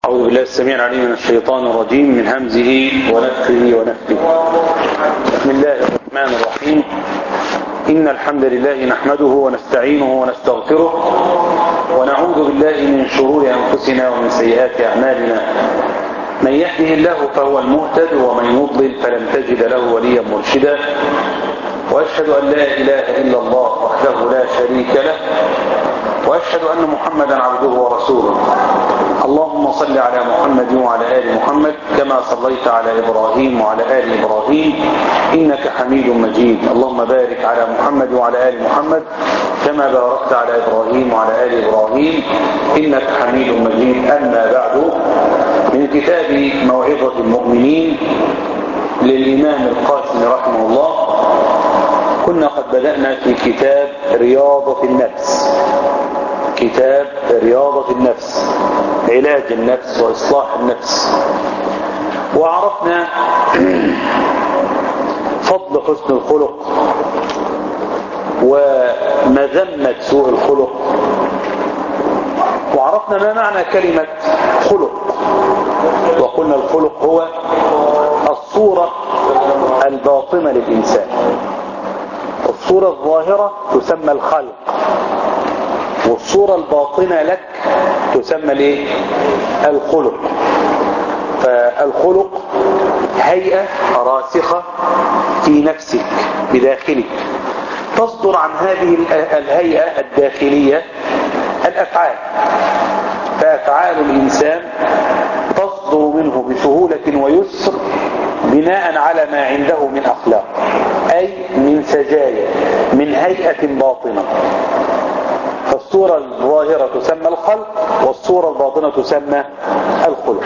أعوذ بالله السميع العليم من الشيطان الرجيم من همزه ونفخه ونفخه بسم الله الرحمن الرحيم إن الحمد لله نحمده ونستعينه ونستغفره ونعوذ بالله من شرور أنفسنا ومن سيئات أعمالنا من يهده الله فهو المهتد ومن يضلل فلن تجد له وليا مرشدا وأشهد أن لا إله إلا الله وحده لا شريك له وأشهد أن محمدا عبده ورسوله اللهم صل على محمد وعلى آل محمد كما صليت على إبراهيم وعلى آل إبراهيم إنك حميد مجيد اللهم بارك على محمد وعلى آل محمد كما باركت على إبراهيم وعلى آل إبراهيم إنك حميد مجيد أما بعد من كتاب موعظة المؤمنين للإمام القاسم رحمه الله كنا قد بدأنا في كتاب رياضة النفس كتاب رياضة النفس علاج النفس وإصلاح النفس وعرفنا فضل حسن الخلق ومذمة سوء الخلق وعرفنا ما معنى كلمة خلق وقلنا الخلق هو الصورة الباطنة للإنسان الصورة الظاهرة تسمى الخلق والصورة الباطنة لك تسمى الايه الخلق فالخلق هيئة راسخة في نفسك بداخلك تصدر عن هذه الهيئة الداخلية الأفعال فأفعال الإنسان تصدر منه بسهولة ويسر بناء على ما عنده من أخلاق أي من سجايا من هيئة باطنة فالصورة الظاهرة تسمى الخلق والصورة الباطنة تسمى الخلق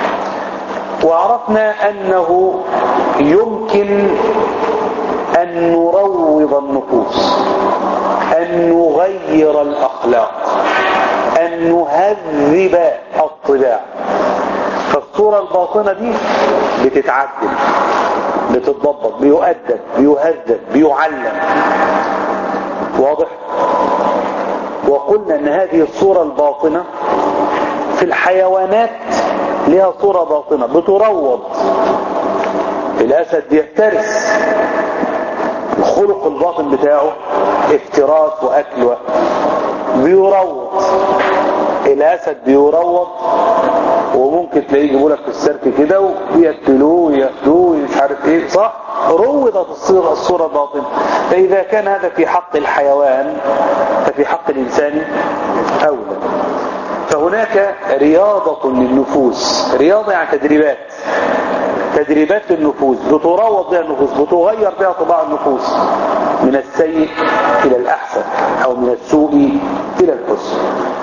وعرفنا أنه يمكن أن نروض النفوس أن نغير الأخلاق أن نهذب الطباع فالصورة الباطنة دي بتتعدل بتتضبط بيؤدب بيهذب بيعلم واضح وقلنا ان هذه الصورة الباطنة في الحيوانات لها صورة باطنة بتروض الاسد بيفترس الخلق الباطن بتاعه افتراس واكل بيروض الاسد بيروض وممكن تلاقيه يجيبوا لك في السيرك كده وياكلوه وياخدوه مش عارف ايه صح روضت الصورة, الصورة الباطنة فإذا كان هذا في حق الحيوان ففي حق الإنسان أولى فهناك رياضة للنفوس رياضة يعني تدريبات تدريبات للنفوس بتروض بها النفوس بتغير بها طباع النفوس من السيء إلى الأحسن أو من السوء إلى الحسن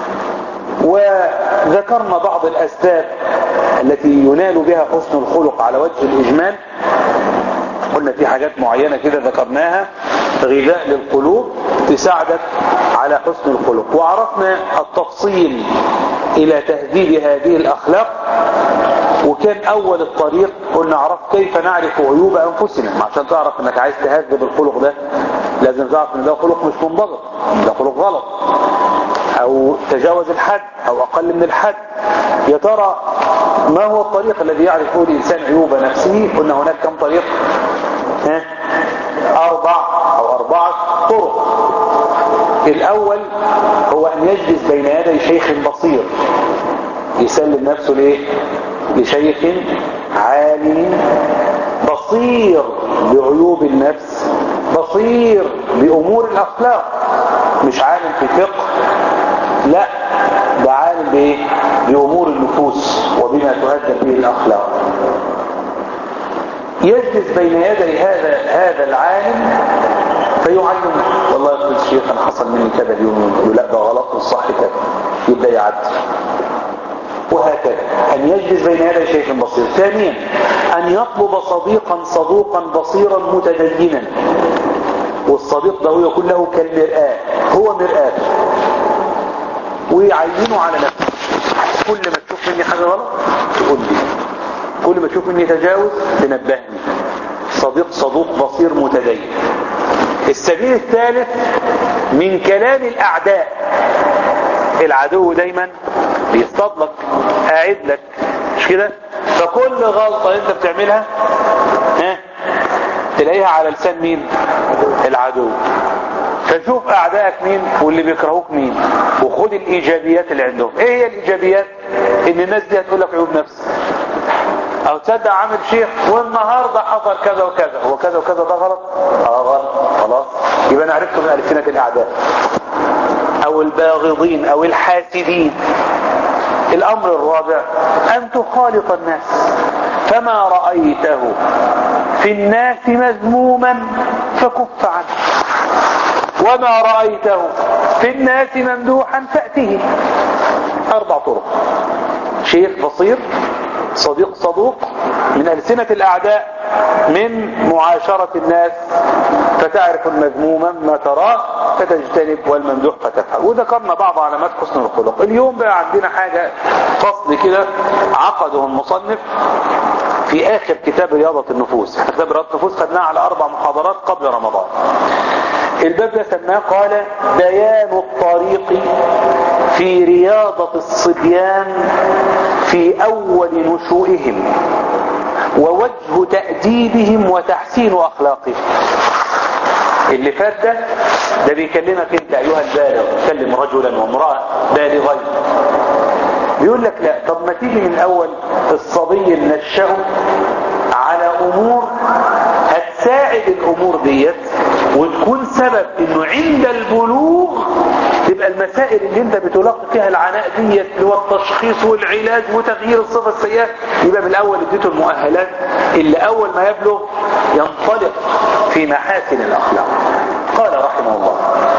وذكرنا بعض الأسباب التي ينال بها حسن الخلق على وجه الإجمال قلنا في حاجات معينة كده ذكرناها غذاء للقلوب تساعدك على حسن الخلق وعرفنا التفصيل إلى تهذيب هذه الأخلاق وكان أول الطريق قلنا عرف كيف نعرف عيوب أنفسنا عشان تعرف أنك عايز تهذب الخلق ده لازم تعرف أن ده خلق مش منضبط ده خلق غلط أو تجاوز الحد أو أقل من الحد يا ترى ما هو الطريق الذي يعرف فيه الإنسان عيوب نفسه قلنا هناك كم طريق ها؟ أربع أو أربعة طرق الأول هو أن يجلس بين يدي شيخ بصير يسلم نفسه ليه لشيخ عالم بصير بعيوب النفس بصير بأمور الأخلاق مش عالم في فقه لا ده عالم بايه بأمور النفوس وبما تهدد به الأخلاق يجلس بين يدي هذا هذا العالم فيعلمه والله يا الشيخ انا حصل مني كذا اليوم يقول لا ده غلط والصح كذا يبدا يعدل وهكذا أن يجلس بين يدي شيخ بصير ثانيا أن يطلب صديقا صدوقا بصيرا متدينا والصديق ده هو يكون له كالمرآة هو مرآة ويعينه على نفسه كل ما تشوف مني حاجة غلط تقول لي كل ما تشوف مني تجاوز تنبهني صديق صدوق بصير متدين السبيل الثالث من كلام الأعداء العدو دايما بيصطاد لك قاعد لك كده فكل غلطة انت بتعملها ها تلاقيها على لسان مين العدو فشوف اعدائك مين واللي بيكرهوك مين وخد الايجابيات اللي عندهم ايه هي الايجابيات ان الناس دي هتقول لك عيوب نفسك او تصدق عامل شيخ والنهاردة حصل كذا وكذا هو كذا وكذا ده غلط اه غلط خلاص يبقى انا عرفت من السنة الاعداء او الباغضين او الحاسدين الامر الرابع ان تخالط الناس فما رأيته في الناس مذموما فكف عنه وما رأيته في الناس ممدوحا فأته أربع طرق شيخ بصير صديق صدوق من ألسنة الأعداء من معاشرة الناس فتعرف المذموم ما تراه فتجتنب والممدوح فتفعل وذكرنا بعض علامات حسن الخلق اليوم بقى عندنا حاجة فصل كده عقده المصنف في آخر كتاب رياضة النفوس كتاب رياضة النفوس خدناه على أربع محاضرات قبل رمضان الباب ده سماه قال بيان الطريق في رياضة الصبيان في أول نشوئهم ووجه تأديبهم وتحسين أخلاقهم اللي فات ده ده بيكلمك انت ايها البالغ تكلم رجلا وامرأة بالغين بيقول لك لا طب ما تيجي من اول الصبي ننشأه على امور هتساعد الامور ديت وتكون سبب انه عند البلوغ تبقى المسائل اللي انت بتلاقي فيها العناء ديت اللي هو التشخيص والعلاج وتغيير الصفة السيئة يبقى من الاول اديته المؤهلات اللي اول ما يبلغ ينطلق في محاسن الاخلاق قال رحمه الله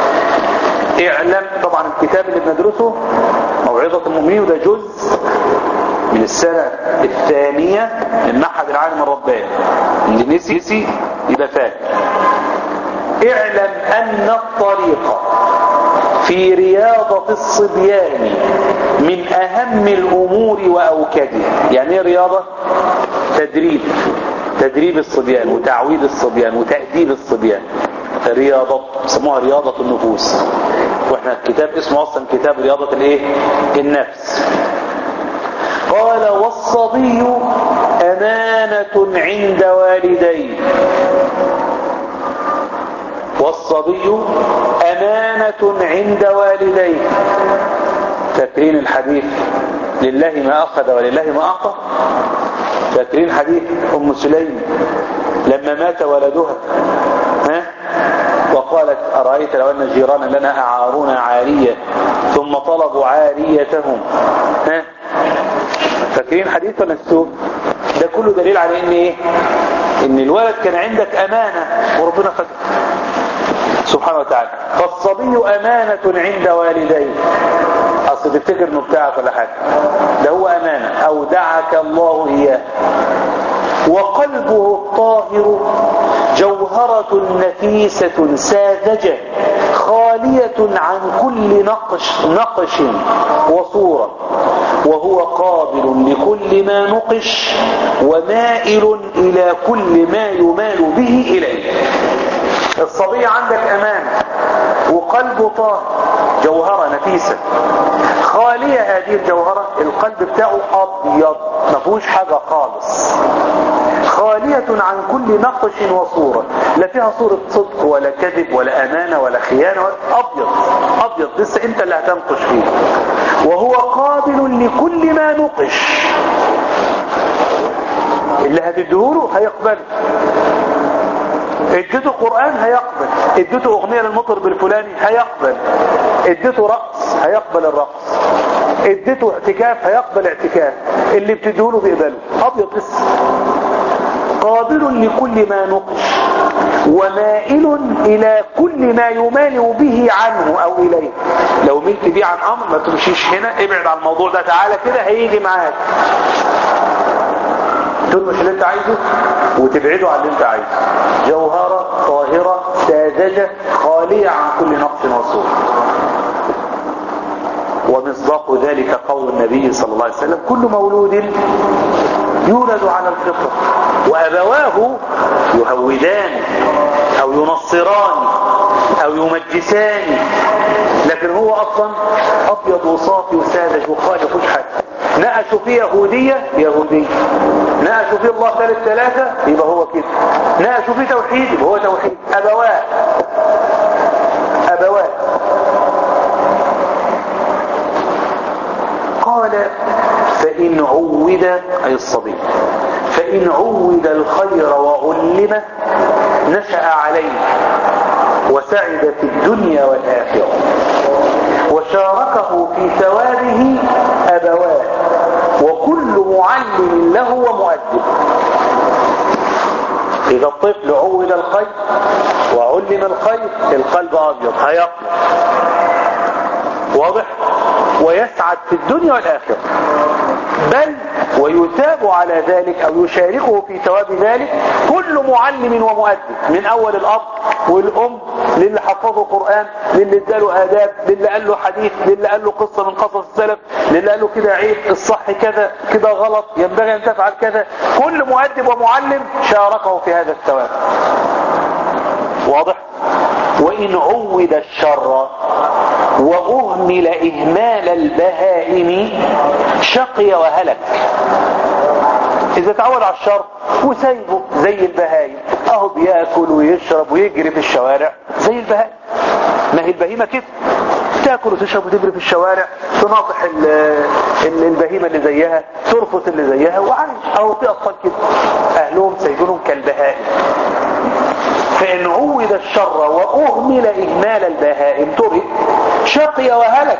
اعلم طبعا الكتاب اللي بندرسه موعظة المؤمنين وده جزء من السنة الثانية من معهد العالم الرباني اللي نسي نسي يبقى فات اعلم ان الطريق في رياضة الصبيان من اهم الامور واوكدها يعني ايه رياضة تدريب تدريب الصبيان وتعويد الصبيان وتأديب الصبيان رياضة سموها رياضة النفوس واحنا الكتاب اسمه اصلا كتاب رياضة الايه النفس قال والصبي امانة عند والديه والصبي امانة عند والديه فاكرين الحديث لله ما اخذ ولله ما اعطى فاكرين حديث ام سليم لما مات ولدها ها وقالت أرأيت لو أن جيرانا لنا أعارون عارية ثم طلبوا عاريتهم ها فاكرين حديث ولا نسوه ده كله دليل على ان ايه ان الولد كان عندك امانة وربنا خده سبحانه وتعالى فالصبي امانة عند والديه اصل تفتكر انه بتاعك ولا حاجة ده هو امانة اودعك الله اياه وقلبه الطاهر جوهرة نفيسة ساذجة خالية عن كل نقش, نقش وصورة وهو قابل لكل ما نقش ومائل إلى كل ما يمال به إليه الصبي عندك أمان وقلبه طاهر جوهرة نفيسة خالية هذه الجوهرة القلب بتاعه أبيض ما فيهوش حاجة خالص خالية عن كل نقش وصورة لا فيها صورة صدق ولا كذب ولا أمانة ولا خيانة ولا أبيض أبيض لسه أنت اللي هتنقش فيه وهو قابل لكل ما نقش اللي هتديهوله هيقبله اديته قرآن هيقبل اديته اغنية للمطرب الفلاني هيقبل اديته رقص هيقبل الرقص اديته اعتكاف هيقبل اعتكاف اللي بتديهوله بيقبله ابيض لسه قابل لكل ما نقش ومائل الى كل ما يمال به عنه او اليه لو ملت بيه عن امر ما تمشيش هنا ابعد عن الموضوع ده تعالى كده هيجي معاك تنمش اللي انت عايزه وتبعده عن اللي انت عايزه جوهرة طاهرة ساذجة خالية عن كل نقص وصور ومصداق ذلك قول النبي صلى الله عليه وسلم كل مولود يولد على الفطرة وأبواه يهودان أو ينصران أو يمجسان لكن هو أصلا أبيض وصافي وساذج وخالي كل حاجة نقشوا فيه يهودية يهودية نقشوا فيه الله ثالث ثلاثة يبقى هو كده نقشوا فيه توحيد يبقى هو توحيد أبوات أبوات قال فإن عود أي الصبي فإن عود الخير وعلم نشأ عليه وسعد في الدنيا والآخرة وشاركه في ثوابه أبواه وكل معلم له ومؤدب إذا الطفل عود الخير وعلم الخير القلب أبيض هيقلب واضح ويسعد في الدنيا والآخرة بل ويثاب على ذلك أو يشاركه في ثواب ذلك كل معلم ومؤدب من أول الأب والأم للي حفظه قرآن للي اداله آداب للي قال له حديث للي قال له قصة من قصص السلف للي قال له كده عيب الصح كذا كده غلط ينبغي أن تفعل كذا كل مؤدب ومعلم شاركه في هذا الثواب واضح وإن عود الشر وأهمل إهمال البهائم شقي وهلك إذا تعود على الشر وسايبه زي البهائم أهو بياكل ويشرب ويجري في الشوارع زي البهائم ما هي البهيمة كده تاكل وتشرب وتجري في الشوارع تناطح البهيمة اللي زيها ترفض اللي زيها وعايش أهو في أطفال كده أهلهم سايبينهم كالبهائم فإن عود الشر وأهمل إهمال البهائم ترك شقي وهلك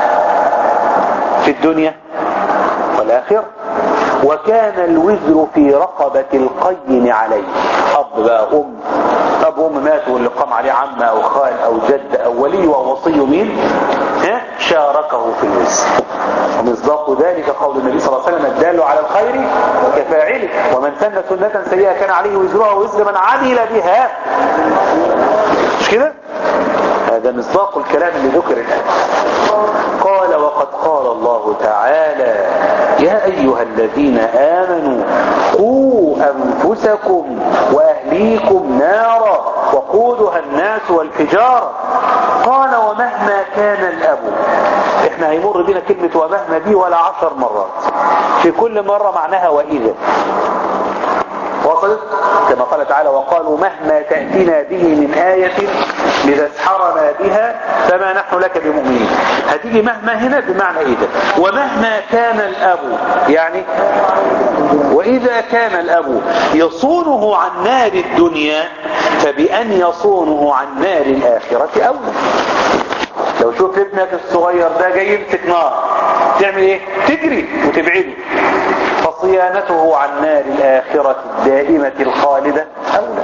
في الدنيا والآخرة وكان الوزر في رقبة القيم عليه أب بقى أم أب أم ماتوا واللي قام عليه عم أو خال أو جد أو ولي أو وصي مين ها شاركه في الوزر ومصداق ذلك قول النبي صلى الله عليه وسلم الدال على الخير كفاعله ومن سن سنة سيئة كان عليه وزرها ووزر من عمل بها مش كده هذا مصداق الكلام اللي ذكر الآن قال وقد قال الله تعالى يا أيها الذين آمنوا قوا أنفسكم وأهليكم نارا وقودها الناس والحجارة قال ومهما كان الأب احنا هيمر بنا كلمة ومهما دي ولا عشر مرات في كل مرة معناها وإذا وصلت كما قال تعالى وقالوا مهما تأتينا به من آية لتسحرنا بها فما نحن لك بمؤمنين هتيجي مهما هنا بمعنى إذا ومهما كان الأب يعني وإذا كان الأب يصونه عن نار الدنيا فبأن يصونه عن نار الآخرة أولى لو شوف ابنك الصغير ده جاي يمسك نار تعمل ايه تجري وتبعده فصيانته عن نار الآخرة الدائمة الخالدة أولى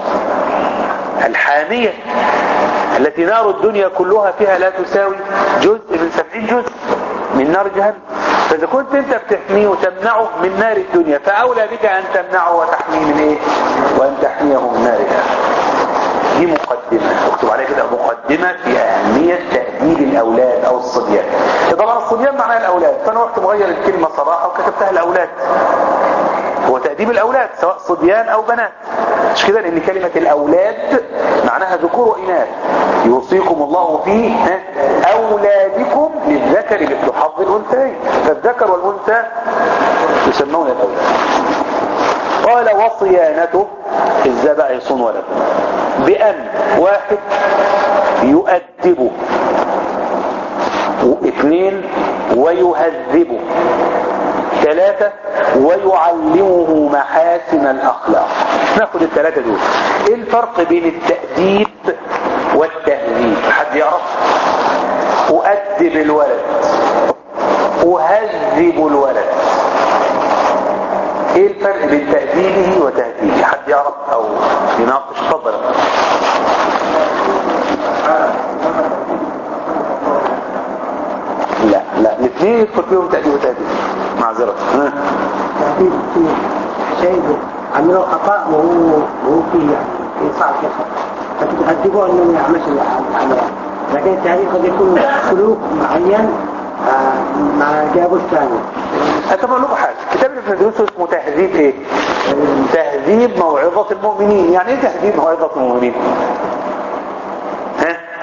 الحامية التي نار الدنيا كلها فيها لا تساوي جزء من سبعين جزء من نار جهنم فإذا كنت أنت بتحميه وتمنعه من نار الدنيا فأولى بك أن تمنعه وتحميه من إيه وأن تحميه من نار الآخرة دي مقدمة اكتب عليها كده مقدمة في أهمية تأديب الأولاد أو الصبيان طبعا الصبيان معناها الأولاد فأنا رحت مغير الكلمة صراحة وكتبتها الأولاد هو تأديب الأولاد سواء صبيان أو بنات مش كده لأن كلمة الأولاد معناها ذكور وإناث يوصيكم الله في أولادكم للذكر مثل حظ الأنثيين فالذكر والأنثى يسمون الأولاد قال وصيانته ازاي بقى يصون ولده بأن واحد يؤدبه واثنين ويهذبه ثلاثة ويعلمه محاسن الأخلاق ناخد الثلاثة دول ايه الفرق بين التأديب والتهذيب حد يعرف أؤدب الولد أهذب الولد ايه الفرق بين تأديبه وتهذيبه حد يعرف او يناقش تفضل لا لا الاثنين يدخل فيهم تأديب وتهذيب معذرة تهذيب في شيء عملوا خطأ وهو وهو في يعني صعب يخطأ فتتهذبوه انه ما يعملش العمل لكن التهذيب قد يكون سلوك معين ما جابوش ثاني طب اقول لكم حاجه كتاب ابن دروس اسمه تهذيب ايه تهذيب موعظه المؤمنين يعني ايه تهذيب موعظه المؤمنين ها موعظه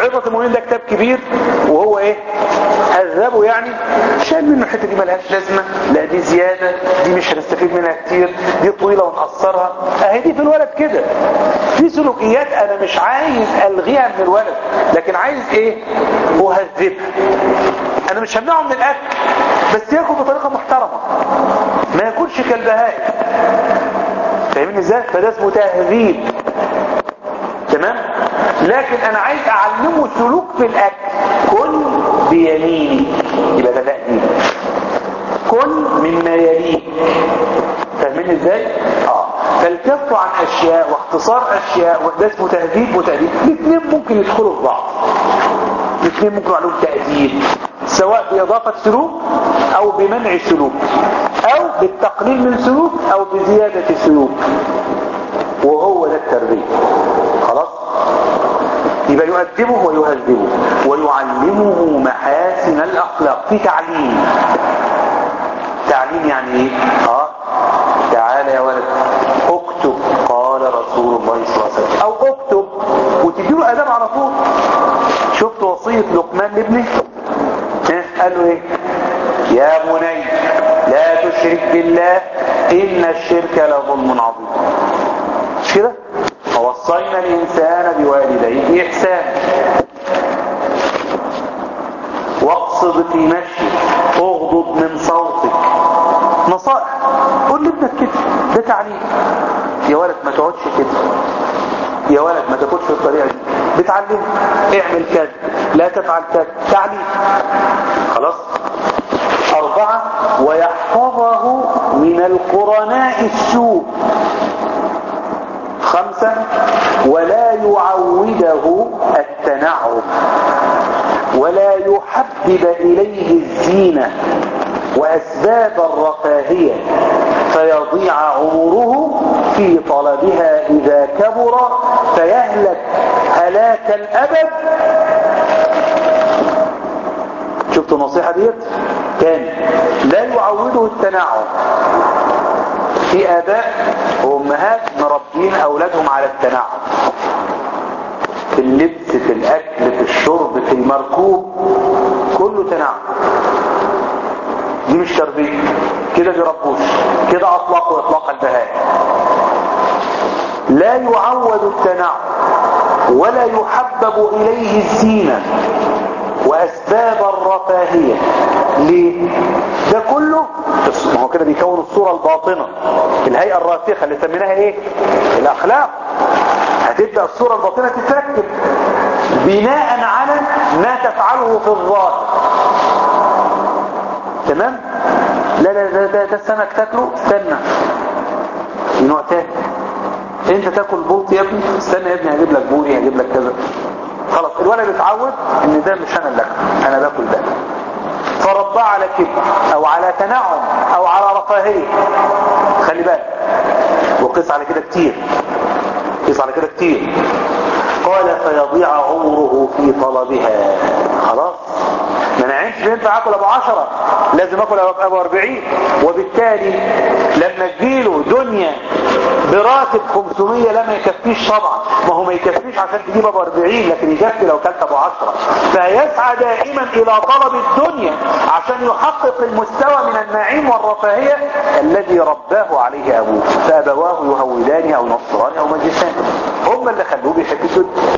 موعظة المؤمنين ده كتاب كبير وهو ايه هذبه يعني شال منه الحته دي ملهاش لازمه لا دي زياده دي مش هنستفيد منها كتير دي طويله ونقصرها اهي دي في الولد كده في سلوكيات انا مش عايز الغيها من الولد لكن عايز ايه اهذبها انا مش همنعه من الاكل بس ياكل بطريقه محترمه ما ياكلش كالبهائم فاهمين ازاي فده اسمه تهذيب تمام لكن انا عايز اعلمه سلوك في الاكل كل بيميني يبقى ده تأديب كل مما يليك فاهمين ازاي اه فالكف عن اشياء واختصار اشياء وده اسمه تهذيب وتأديب الاثنين ممكن يدخلوا في بعض الاثنين ممكن عليهم تأديب سواء بإضافة سلوك أو بمنع سلوك أو بالتقليل من سلوك أو بزيادة سلوك وهو ده التربية خلاص يبقى يؤدبه ويهذبه ويعلمه محاسن الأخلاق في تعليم تعليم يعني ايه اه تعالى يا ولد اكتب قال رسول الله صلى الله عليه وسلم او اكتب وتديله اداب على طول شفت وصية لقمان لابنه ها قال له ايه يا بني لا تشرك بالله ان الشرك لظلم عظيم مش كده ووصينا الانسان بوالديه احسانا واقصد في مشيك اغضض من صوتك نصائح قول لابنك كده ده تعليم يا ولد ما تقعدش كده يا ولد ما تاكلش بالطريقه دي بتعلمه اعمل كذا لا تفعل كذا تعليم خلاص أربعة ويحفظه من القرناء السوء خمسة ولا يعوده التنعم ولا يحبب إليه الزينة وأسباب الرفاهية فيضيع عمره في طلبها إذا كبر فيهلك هلاك الأبد شفتوا النصيحة ديت تاني لا يعوده التنعم في آباء وأمهات مربين أولادهم على التنعم في اللبس في الأكل في الشرب في المركوب كله تنعم دي مش تربية كده بيربوش كده أطلقوا إطلاق البهائم لا يعود التنعم ولا يحبب إليه الزينة وأسباب الرفاهية ليه؟ ده كله ما هو كده بيكون الصورة الباطنة الهيئة الراسخة اللي سميناها ايه الأخلاق هتبدأ الصورة الباطنة تتركب بناء على ما تفعله في الظاهر تمام لا لا ده ده, ده السمك تاكله استنى نوع تاني انت تاكل بولت يا ابني استنى يا ابني هجيب لك بوري هجيب لك كذا خلاص الولد اتعود ان ده مش انا اللي انا باكل ده فرباه على كبر او على تنعم او على رفاهيه خلي بالك وقيس على كده كتير قيس على كده كتير قال فيضيع عمره في طلبها خلاص ما انا عينش ينفع اكل ابو عشرة لازم اكل ابو اربعين وبالتالي لما تجيله دنيا براتب 500 لا ما يكفيش طبعا ما هو ما يكفيش عشان تجيب ابو 40 لكن يكفي لو كلت ابو 10 فيسعى دائما الى طلب الدنيا عشان يحقق المستوى من النعيم والرفاهية الذي رباه عليه ابوه فابواه يهودان او ينصران او مجلسان هم اللي خلوه بيحب الدنيا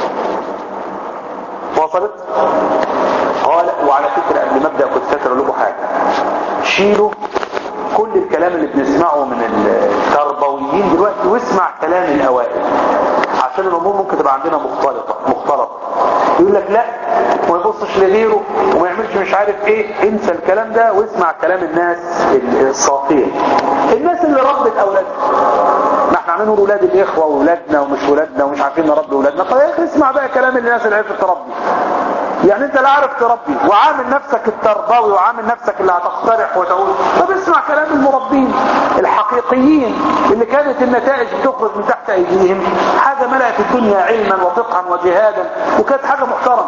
وصلت قال وعلى فكرة قبل ما ابدا كنت فاكر لكم حاجة شيلوا كل الكلام اللي بنسمعه من التربويين دلوقتي واسمع كلام الاوائل عشان الامور ممكن تبقى عندنا مختلطة مختلطة يقول لك لا وما يبصش لغيره وما يعملش مش عارف ايه انسى الكلام ده واسمع كلام الناس الصافية الناس اللي ربت اولادها ما احنا عاملين اولاد الاخوة واولادنا ومش ولادنا ومش عارفين نربي اولادنا طيب يا اخي اسمع بقى كلام الناس اللي عرفت تربي يعني انت لا عارف تربي وعامل نفسك التربوي وعامل نفسك اللي هتقترح وتقول طب اسمع كلام المربين الحقيقيين اللي كانت النتائج بتخرج من تحت ايديهم حاجة ملأت الدنيا علما وفقها وجهادا وكانت حاجة محترمة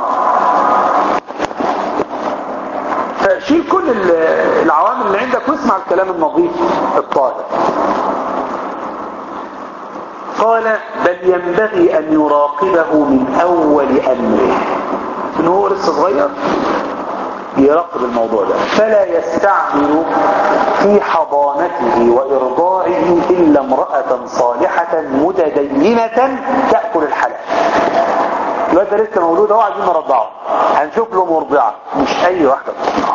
فشيل كل العوامل اللي عندك واسمع الكلام النظيف الطاهر قال بل ينبغي أن يراقبه من أول أمره ان هو لسه صغير يراقب الموضوع ده فلا يستعمل في حضانته وإرضاعه إلا امرأة صالحة متدينة تأكل الحلال الواد ده لسه مولود اهو عايزين نرضعه هنشوف له مرضعة مش أي واحدة ترضعه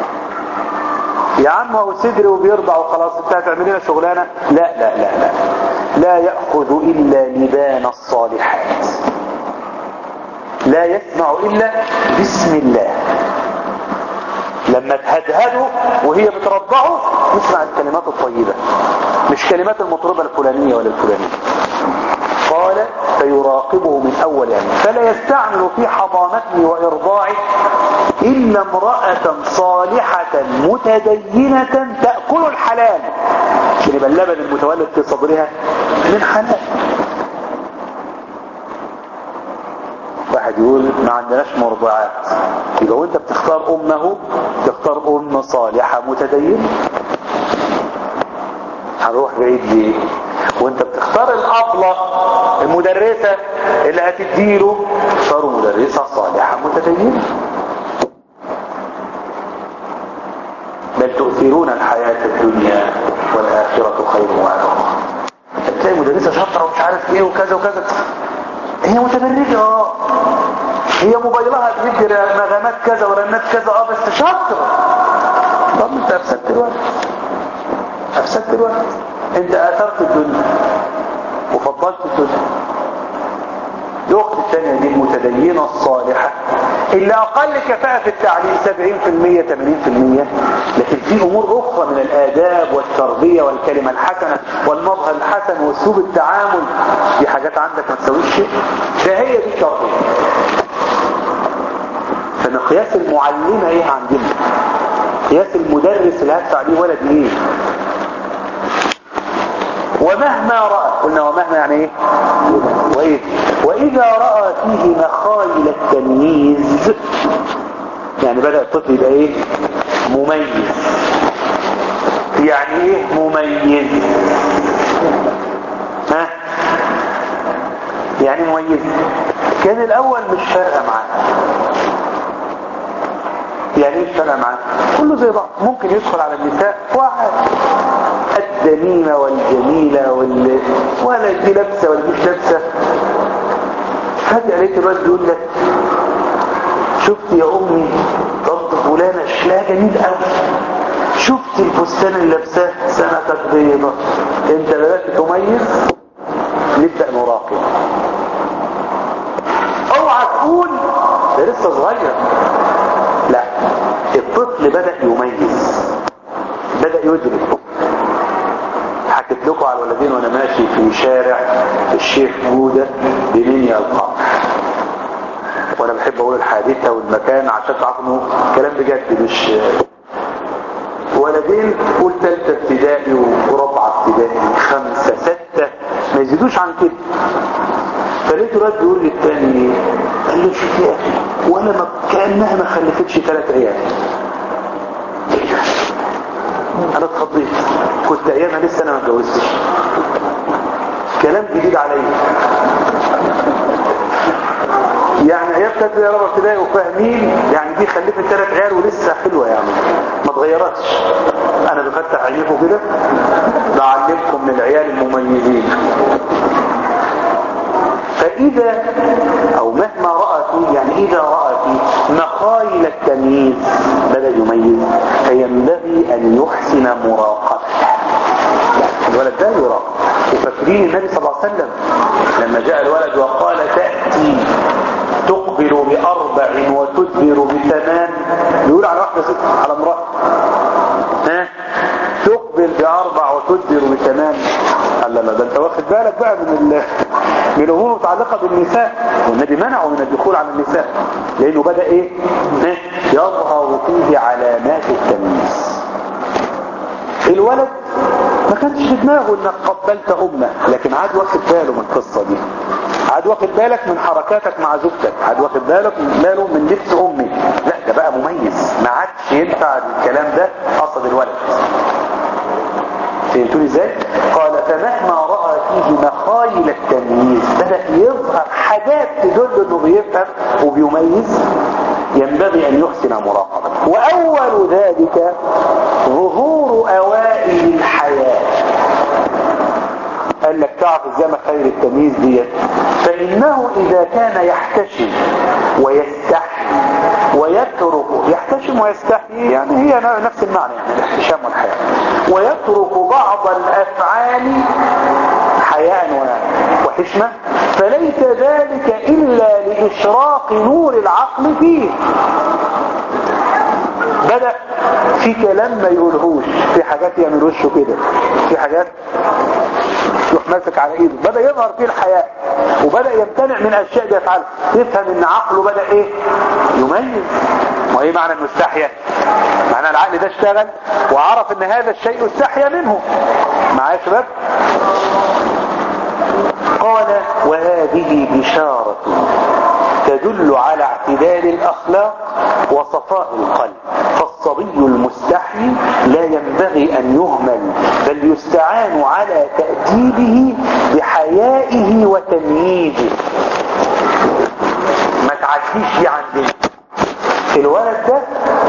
يا عم هو صدري وبيرضع وخلاص انت هتعمل لنا شغلانه لا لا لا لا لا يأخذ إلا لبان الصالحات لا يسمع إلا بسم الله لما تهدهده وهي بترضعه يسمع الكلمات الطيبة مش كلمات المطربة الفلانية ولا الفلانية قال فيراقبه من أول يعني فلا يستعمل في حضانته وإرضاعه إلا امرأة صالحة متدينة تأكل الحلال عشان يبقى اللبن المتولد في صدرها من حلال واحد يقول ما عندناش مرضعات يبقى وانت بتختار امه تختار ام صالحة متدينة هنروح بعيد ليه وانت بتختار الابلة المدرسة اللي هتديله اختاروا مدرسة صالحة متدينة بل تؤثرون الحياة الدنيا والآخرة خير وأبقى تلاقي مدرسة شاطرة ومش عارف ايه وكذا وكذا هي متبرجة اه هي موبايلها بيدي نغمات كذا ورنات كذا اه بس شاطرة طب انت افسدت الوقت افسدت الوقت انت اثرت الدنيا وفضلت الدنيا الاخت الثانية دي المتدينة الصالحة اللي اقل كفاءة في التعليم 70% 80% لكن في امور اخرى من الاداب والتربية والكلمة الحسنة والمظهر الحسن واسلوب التعامل دي حاجات عندك ما تسويش شيء ده هي دي التربية فمقياس المعلمة ايه عندنا قياس المدرس اللي هدفع عليه ولد ايه ومهما رأى قلنا ومهما يعني ايه وإيه؟ وإذا رأى فيه مخايل التمييز يعني بدأ الطفل يبقى ايه مميز يعني ايه مميز ها يعني مميز كان الاول مش فارقه معاه يعني ايه مش فارقه معاه كله زي بعض ممكن يدخل على النساء واحد الدميمة والجميلة وال... ولا دي لابسة ولا مش لابسة فجأة لقيت الواد بيقول لك شفت يا امي طنط فلانة شكلها جميل قوي شفت الفستان اللي لابساه سنتك بيضة انت بدأت تميز نبدأ نراقب اوعى تقول ده لسه صغير لا الطفل بدأ يميز بدأ يدرك حكيت لكم على الولدين وانا ماشي في شارع الشيخ جودة بمنيا القمر وانا بحب اقول الحادثة والمكان عشان تعرفوا انه كلام بجد مش ولدين قول ثالثة ابتدائي ورابعة ابتدائي خمسة ستة ما يزيدوش عن كده فلقيت الواد بيقول لي الثاني قال له شوف يا اخي وانا ما كانها ما خلفتش ثلاث عيال انا اتخضيت كنت ايامها لسه انا ما اتجوزتش كلام جديد عليا يعني ايام كانت يا رب ابتدائي وفاهمين يعني دي خلفت ثلاث عيال ولسه حلوه يعني ما اتغيرتش انا بفتح عينيكم كده بعلمكم من العيال المميزين فإذا أو مهما رأى فيه يعني إذا رأى فيه مخايل التمييز بدأ يميز فينبغي أن يحسن مراقبته الولد ده يراقب وفاكرين النبي صلى الله عليه وسلم لما جاء الولد وقال تأتي تقبل بأربع وتدبر بثمان يقول على واحدة ست على امرأة ها تقبل بأربع وتدبر بثمان قال لا لا ده انت واخد بالك بقى من ال... من الامور المتعلقه بالنساء والنبي منعه من الدخول على النساء لانه بدا ايه يظهر فيه علامات التمييز الولد ما كانش في دماغه انك قبلت امه لكن عاد واخد باله من القصه دي عاد واخد بالك من حركاتك مع زوجتك عاد واخد بالك من باله من لبس امي لا ده بقى مميز ما عادش ينفع الكلام ده قصد الولد فهمتوني ازاي قال فمهما رأى فيه مخايل التمييز بدأ يظهر حاجات تدل انه بيفهم وبيميز ينبغي أن يحسن مراقبته وأول ذلك ظهور أوائل الحياة قال لك تعرف ازاي خير التمييز ديت فإنه إذا كان يحتشم ويستحي ويترك يحتشم ويستحي يعني هي نفس المعنى يعني الاحتشام والحياة ويترك بعض الأفعال حياء وحشمة فليس ذلك إلا لإشراق نور العقل فيه بدأ في كلام ما يقولهوش في حاجات يعمل وشه كده في حاجات يروح ماسك على ايده بدأ يظهر فيه الحياء وبدأ يمتنع من اشياء بيفعلها تفهم ان عقله بدأ ايه يميز وايه معنى انه استحيا معنى العقل ده اشتغل وعرف ان هذا الشيء استحيا منه معايا يا شباب قال وهذه بشارة تدل على اعتدال الأخلاق وصفاء القلب فالصبي المستحي لا ينبغي أن يهمل بل يستعان على تأديبه بحيائه وتمييزه ما تعديش دي عندنا الولد ده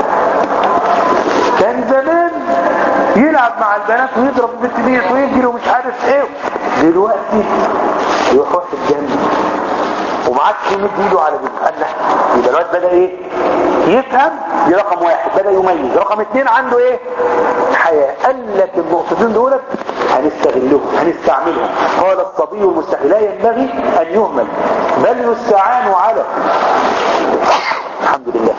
كان زمان يلعب مع البنات ويضرب البنت ديت ويجري ومش عارف ايه دلوقتي يروح واخد جنب وما عادش يمد ايده على بنت قال لا يبقى الواد بدا ايه يفهم دي رقم واحد بدا يميز رقم اثنين عنده ايه حياة قال لك النقطتين دولت هنستغلهم هنستعملهم قال الصبي المستحيل لا ينبغي ان يهمل بل يستعان على الحمد لله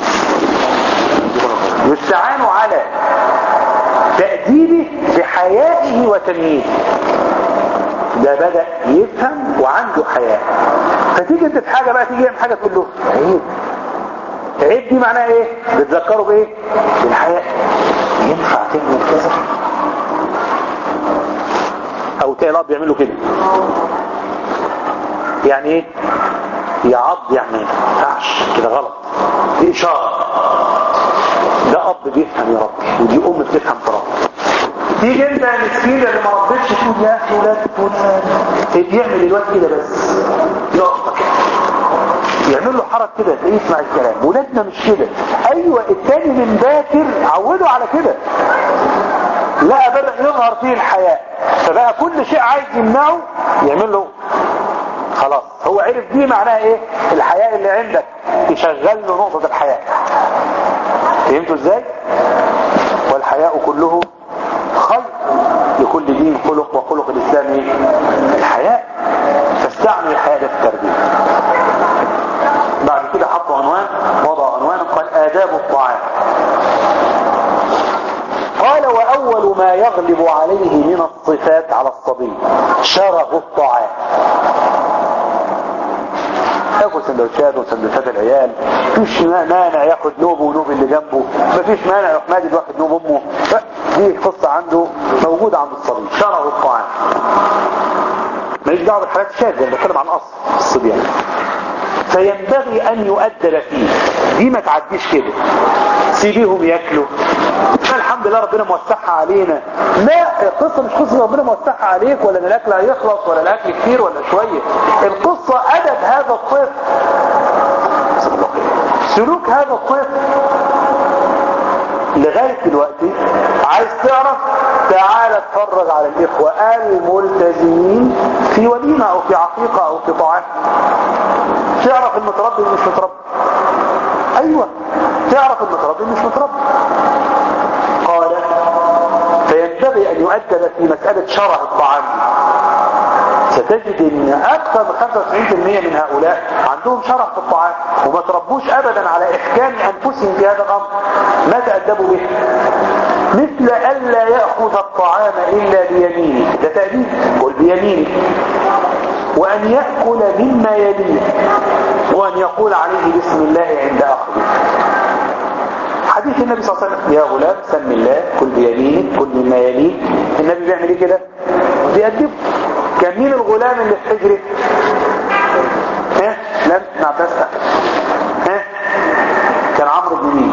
يستعان على تأديبه بحيائه وتمييزه ده بدأ يفهم وعنده حياء فتيجي انت في حاجة بقى تيجي يعمل حاجة تقول له عيب عيب دي معناها ايه بتذكره بايه بالحياء ينفع تعمل كذا او تلاقي الاب يعمل له كده يعني ايه يعض يعني ما ينفعش كده غلط دي اشاره ده اب بيفهم يا رب ودي ام بتفهم في رب تيجي انت يا مسكين اللي ما ربيتش تقول يا اخي ولاد فلان بيعمل الواد كده بس يقف كده يعمل له حركه كده تلاقيه يسمع الكلام ولادنا مش كده ايوه التاني من باكر عوده على كده لا بدا يظهر فيه الحياء فبقى كل شيء عايز يمنعه يعمل له خلاص هو عرف دي معناها ايه الحياء اللي عندك يشغل له نقطه الحياء فهمتوا ازاي والحياء كله خير لكل دين خلق وخلق الإسلام إيه؟ الحياء فاستعمل الحياء ده في التربية بعد كده حطوا عنوان وضع عنوان قال آداب الطعام قال وأول ما يغلب عليه من الصفات على الصبي شرف الطعام ياكل سندوتشات وسندوتشات العيال مفيش مانع ياخد نوبه ونوب اللي جنبه مفيش مانع يروح ماجد واخد نوب امه دي قصه عنده موجوده عند الصبي شرعه الطعام ماليش دعوه بالحالات الشاذه انا بتكلم عن اصل الصبيان فينبغي ان يؤدب فيه دي ما تعديش كده سيبيهم ياكلوا الحمد لله ربنا موسعها علينا لا القصة مش قصة ربنا موسعها عليك ولا ان الاكل هيخلص ولا الاكل كتير ولا شوية القصة ادب هذا الطفل سلوك هذا الطفل لغاية دلوقتي عايز تعرف تعال اتفرج على الاخوة الملتزمين في وليمة او في عقيقة او في طعام تعرف المتربي مش متربي ايوه تعرف المتربي مش متربي قال فينبغي ان يؤدب في مسألة شرع الطعام ستجد ان اكثر من 95% من هؤلاء عندهم شرع في الطعام وما تربوش ابدا على احكام انفسهم في هذا الامر ما تأدبوا به مثل الا يأخذ الطعام الا بيمينه ده تأديب قل بيمينه وان يأكل مما يليه وان يقول عليه بسم الله عند اخذه حديث النبي صلى الله عليه وسلم يا غلام سم الله كل بيمينك كل مما يليك النبي بيعمل ايه كده بيأدبه كان مين الغلام اللي في حجره ها لم مع بس ها كان عمرو بن مين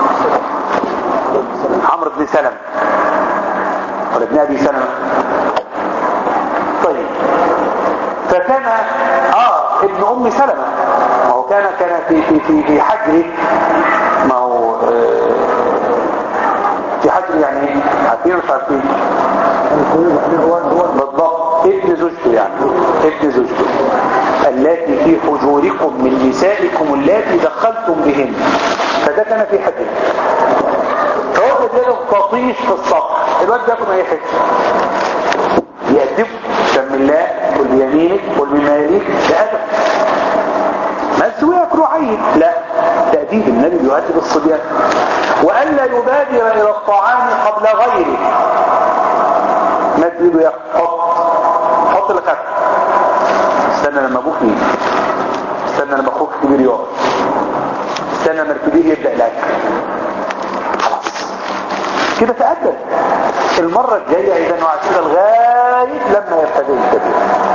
عمرو بن سلمة ولا ابن ابي سلمة طيب فكان اه ابن ام سلمة ما هو كان كان في في في في حجره ما هو آه، في حجر يعني ايه عارفين ولا مش عارفين هو هو بالضبط ابن زوجته يعني ابن زوجته التي في حجوركم من نسائكم اللاتي دخلتم بهن فده كان في حجر فهو كده تطيش في السطح الواد بياكل اي حته يأدب بسم الله قل بيمينك قل بما يليك ده أدب ما تسوي ياكلوا عين لا تأديب النبي يؤدب الصبيان وألا يبادر إلى الطعام قبل غيره ما تريد يا حط حط لك أكل استنى لما أبوك يجي استنى لما أخوك كبير يقعد استنى لما الكبير يبدأ الأكل خلاص كده تأدب المرة الجاية إذا نوع كده لغاية لما يبتدئ الكبير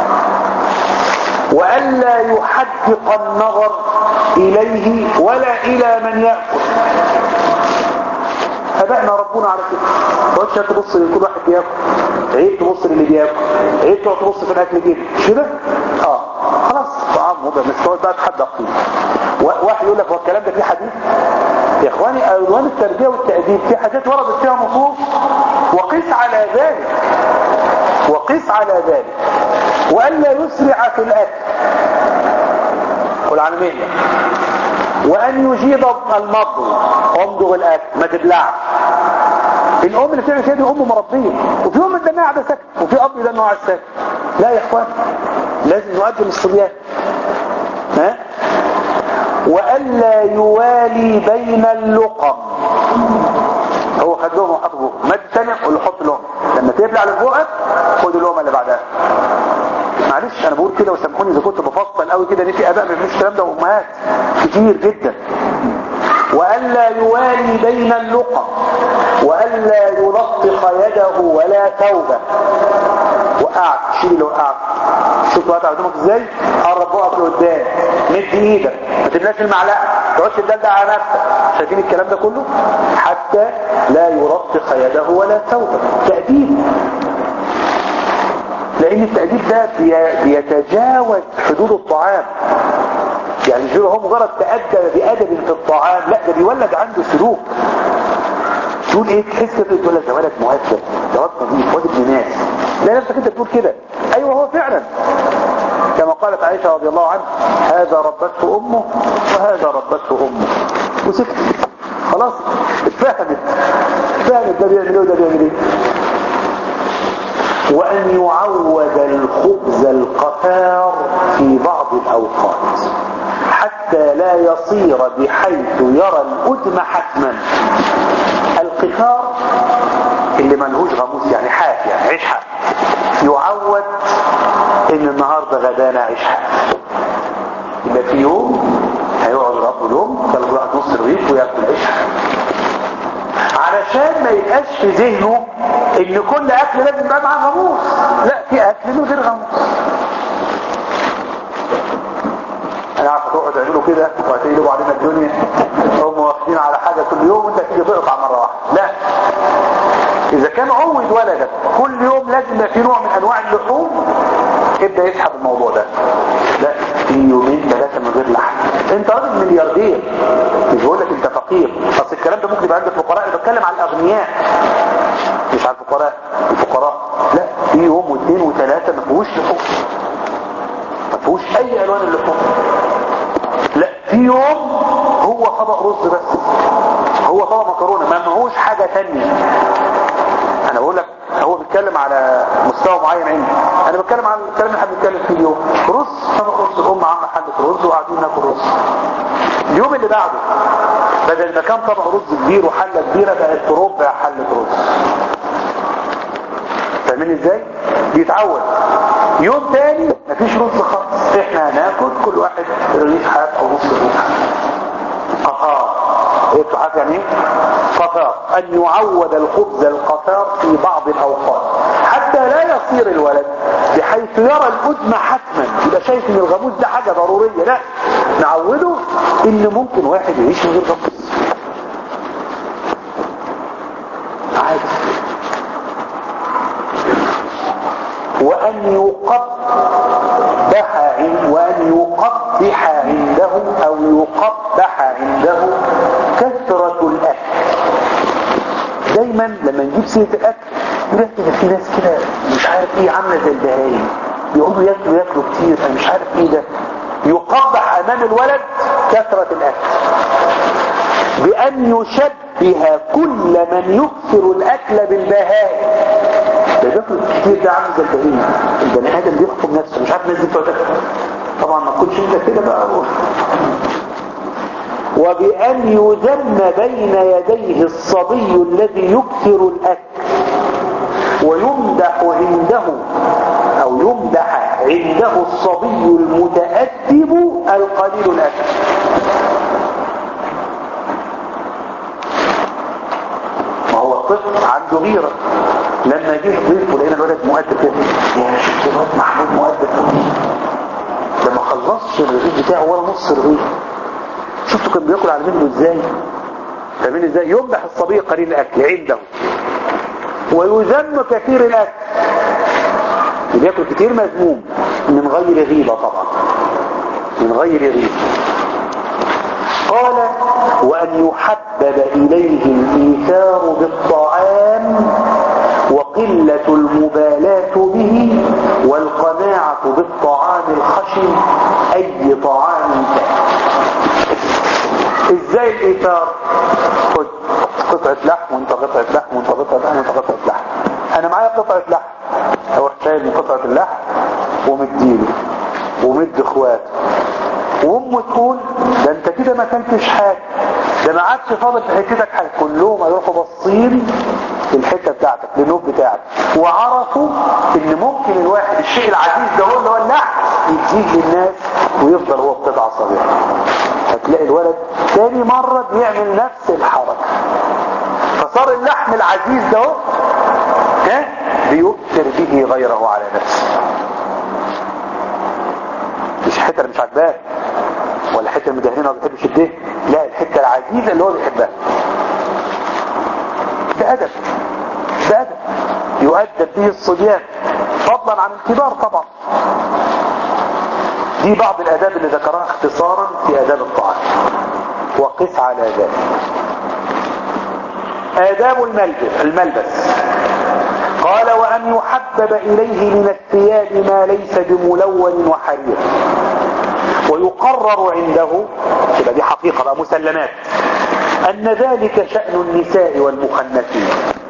وألا يحدق النظر إليه ولا إلى من يأكل هدأنا ربنا على كده تقعدش تبص لكل واحد بياكل عيب تبص للي بياكل عيب تقعد تبص في الاكل جيب مش كده اه خلاص طعام هو بس تقعد بقى تحدق فيه و- واحد يقول لك هو الكلام ده فيه حديث يا اخواني الوان التربيه والتاديب في حاجات وردت فيها نصوص وقس على ذلك وقس على ذلك والا يسرع في الاكل قل عن مين وان يجيب المضغ امضغ الاكل ما تبلعش الام اللي بتعمل كده دي ام مربيه وفي ام ده قاعده ساكت وفي اب ده قاعد ساكت لا يا اخوان لازم نقدم الصبيان ها والا يوالي بين اللقم هو خد لهم وحط فوق مد ثاني قول له حط لهم لما تبلع لفوقك خد اللقمه اللي بعدها معلش انا بقول كده وسامحوني اذا كنت بفصل قوي كده ان في اباء ما بيعملوش الكلام ده وامهات كتير جدا والا يوالي بين اللقم والا يلطخ يده ولا ثوبه وقعت شيل اللي وقعت شوف وقعت قدامك ازاي قرب بقك لقدام مد ايدك ما تبلاش المعلقه ما تقعدش تدلع على نفسك شايفين الكلام ده كله حتى لا يلطخ يده ولا ثوبه تأديب لان التأديب ده بي- بيتجاوز حدود الطعام يعني مش هو مجرد تأدب بأدب في الطعام لا ده بيولد عنده سلوك تقول ايه تحس كده تقول لك ده ولد مؤدب ده ولد نظيف ولد ابن ناس لا نفسك انت تقول كده ايوه هو فعلا كما قالت عائشة رضي الله عنها هذا ربته امه وهذا ربته امه وسكت خلاص اتفهمت فهمت ده بيعمل ايه وده بيعمل ايه وأن يعود الخبز القفار في بعض الأوقات حتى لا يصير بحيث يرى الأدم حتما القفار اللي ملهوش غموس يعني حاف يعني عيش حاف يعود ان النهاردة غدانا عيش حاف يبقى في يوم هيقعد رب اليوم كان واحد نص الرغيف وياكل عيش حاف علشان ما يبقاش في ذهنه ان كل اكل لازم يبقى معاه غموس لا في اكل من غير غموس انا عارف تقعد يعملوا كده وهتقلبوا علينا الدنيا هم واخدين على حاجه كل يوم وانت تيجي تقطع مره واحده لا اذا كان عود ولدك كل يوم لازم يبقى في نوع من انواع اللحوم ابدا يسحب الموضوع ده لا في يومين ثلاثه من غير لحم انت راجل ملياردير مش بقول لك انت فقير اصل الكلام ده ممكن يبقى عند الفقراء انا بتكلم على الاغنياء مش على الفقراء الفقراء لا في يوم واثنين وثلاثه ما فيهوش لحوم ما فيهوش اي الوان اللحوم لا في يوم هو طبق رز بس هو طبق مكرونه ما ماهوش حاجه تانية انا بقول لك هو بيتكلم على مستوى معين عندي انا بتكلم على الكلام اللي احنا بنتكلم فيه اليوم رز طبق رز الام عامله حله رز وقاعدين ناكل رز اليوم اللي بعده بدل ما كان طبق رز كبير وحله كبيره بقت ربع حله رز فاهمين ازاي بيتعود يوم تاني مفيش رز خالص احنا هناكل كل واحد رغيف حاف او نص رغيف حاف قطار ايه بتحاف يعني ايه قطار ان يعود الخبز القطار في بعض الاوقات حتى لا يصير الولد بحيث يرى الأدم حتما يبقى شايف ان الغموس ده حاجة ضرورية لا نعوده ان ممكن واحد يعيش من غير غموس عادي وأن يقبض يقبح عن- وأن يقبح عنده أو يقبح عنده كثرة الأكل دايما لما نجيب سيرة الأكل يقول لك في ناس كده مش عارف ايه عاملة زي البهايم يقعدوا ياكلوا ياكلوا كتير انا مش عارف ايه ده يقبح امام الولد كثرة الاكل بان يشبه كل من يكثر الاكل بالبهائم ده بياكل كتير ده عامل زي البهيم البني ادم بيحكم نفسه مش عارف الناس دي بتوع تاكل طبعا ما تكونش انت كده بقى وبأن يذم بين يديه الصبي الذي يكثر الأكل ويمدح عنده أو يمدح عنده الصبي المتأدب القليل الأكل ما هو الطفل عنده غيرة لما جه ضيف ولقينا الولد مؤدب كده يا شفت الواد محمود مؤدب ده ما خلصش الرغيف بتاعه ولا نص رغيف شفتوا كان بياكل على منه ازاي فاهمين ازاي يمدح الصبي قليل الاكل عنده ويذم كثير الاكل اللي بياكل كتير مذموم من غير غيبه طبعا من غير غيبه قال وان يحبب اليه الايثار بالطعام وقله المبالاه به والقناعه بالطعام الخشن اي طعام كان ازاي الايثار خد قطعة لحم وانت قطعة لحم وانت قطعة لحم وانت قطعة لحم انا معايا قطعة لحم اروح شايل من قطعة اللحم ومديله ومد اخواته وامه تقول ده انت كده ما اكلتش حاجه ده ما عادش فاضل في حتتك حاجه كلهم هيروحوا باصين في الحته بتاعتك للنوب بتاعك وعرفوا ان ممكن الواحد الشيء العزيز ده هو اللي هو اللحم يديه للناس ويفضل هو قطعه صغيره هتلاقي الولد تاني مرة بيعمل نفس الحركة فصار اللحم العزيز ده هو، ها بيؤثر به غيره على نفسه مش الحتة اللي مش عاجباه ولا الحتة المدهنة ما بيحبش الدهن لا الحتة العزيزة اللي هو بيحبها ده أدب ده أدب يؤدب به الصبيان فضلا عن الكبار طبعا دي بعض الآداب اللي ذكرها اختصارا في آداب الطعام وقس على ذلك آداب الملبس, الملبس قال وأن يحبب إليه من الثياب ما ليس بملون وحرير ويقرر عنده يبقى دي حقيقة بقى مسلمات أن ذلك شأن النساء والمخنثين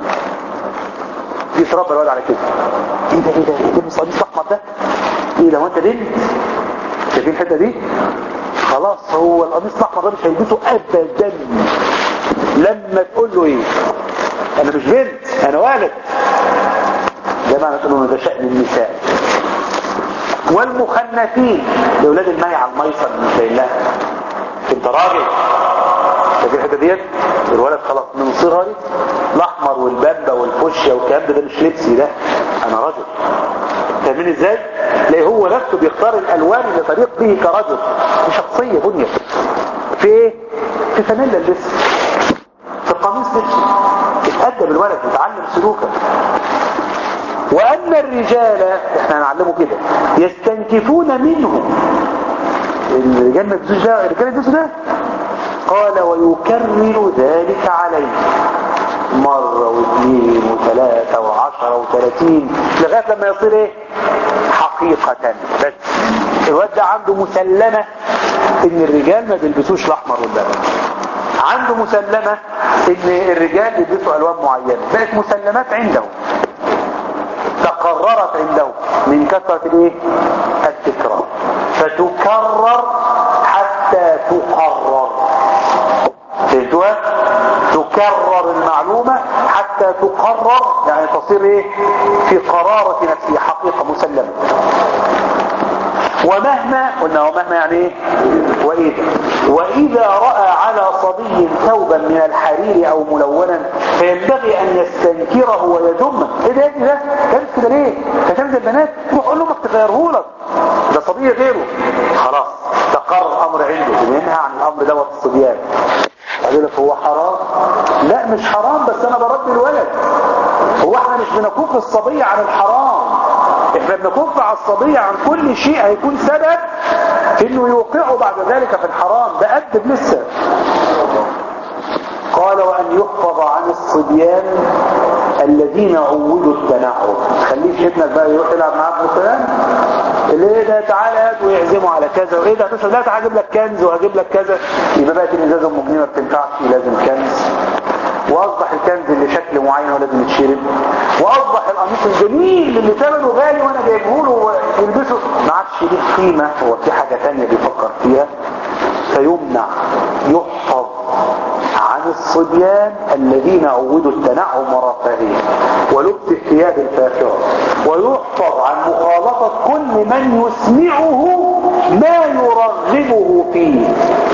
يتربى الولد على كده ايه ده ايه ده ايه ده القميص الاحمر ده ايه ده وانت بنت شايفين الحته دي خلاص هو القميص الاحمر ده مش هيلبسه ابدا لما تقول له ايه انا مش بنت انا ولد ده معنى تقول له ده شأن النساء والمخنثين لاولاد الماء على الميصر اللي مش لها انت راجل شايفين الحته ديت الولد خلاص من صغري الاحمر والبامبا والفوشيا والكلام ده ده مش لبسي ده انا رجل فاهمين ازاي تلاقي هو نفسه بيختار الالوان اللي تليق به كرجل في شخصيه بنيه في ايه في فانيلا اللبس في قميص لبس يتأدب الولد يتعلم سلوكا وأن الرجال احنا هنعلمه كده يستنكفون منه الرجال ما يلبسوش ده الرجال يلبسوا ده قال ويكرر ذلك عليه مرة واثنين وثلاثة وعشرة وثلاثين لغاية لما يصير ايه حقيقة بس الواد ده عنده مسلمة ان الرجال ما بيلبسوش الاحمر والبني عنده مسلمة ان الرجال بيلبسوا الوان معينة بقت مسلمات عنده تقررت عنده من كثرة الايه التكرار فتكرر حتى تقرر فهمتوها تكرر المعلومة حتى تقرر يعني تصير ايه في قرارة نفسية حقيقة مسلمة ومهما قلنا ومهما يعني ايه واذا واذا راى على صبي ثوبا من الحرير او ملونا فينبغي ان يستنكره ويذمه ايه ده ايه ده لابس كده ليه كتابة البنات روح قول له ما تغيره لك ده صبي غيره خلاص تقرر امر عنده وينهى عن الامر دوت الصبيان قال لك هو حرام لا مش حرام بس انا برد الولد هو احنا مش بنكف الصبي عن الحرام احنا بنكف عصبية عن كل شيء هيكون سبب في انه يوقعه بعد ذلك في الحرام ده أدب لسه قال وأن يحفظ عن الصبيان الذين عودوا التنعم خليش ابنك بقى يروح يلعب مع ابن فلان ليه ده تعالى هات ويعزموا على كذا وايه ده هتشرب لا تعالى اجيب لك كنز وهجيب لك كذا يبقى بقى الازازه ام جنيه ما بتنفعش لازم كنز واصبح الكنز اللي شكل معين ولازم يتشرب واصبح القميص الجميل اللي ثمنه غالي وانا جايبه له يلبسه ما عادش ليه قيمه هو في حاجه ثانيه بيفكر فيها فيمنع يحفظ عن الصبيان الذين عودوا التنعم والرفاهيه ولبس الثياب الفاخره ويحفظ عن مخالطه كل من يسمعه ما يرغبه فيه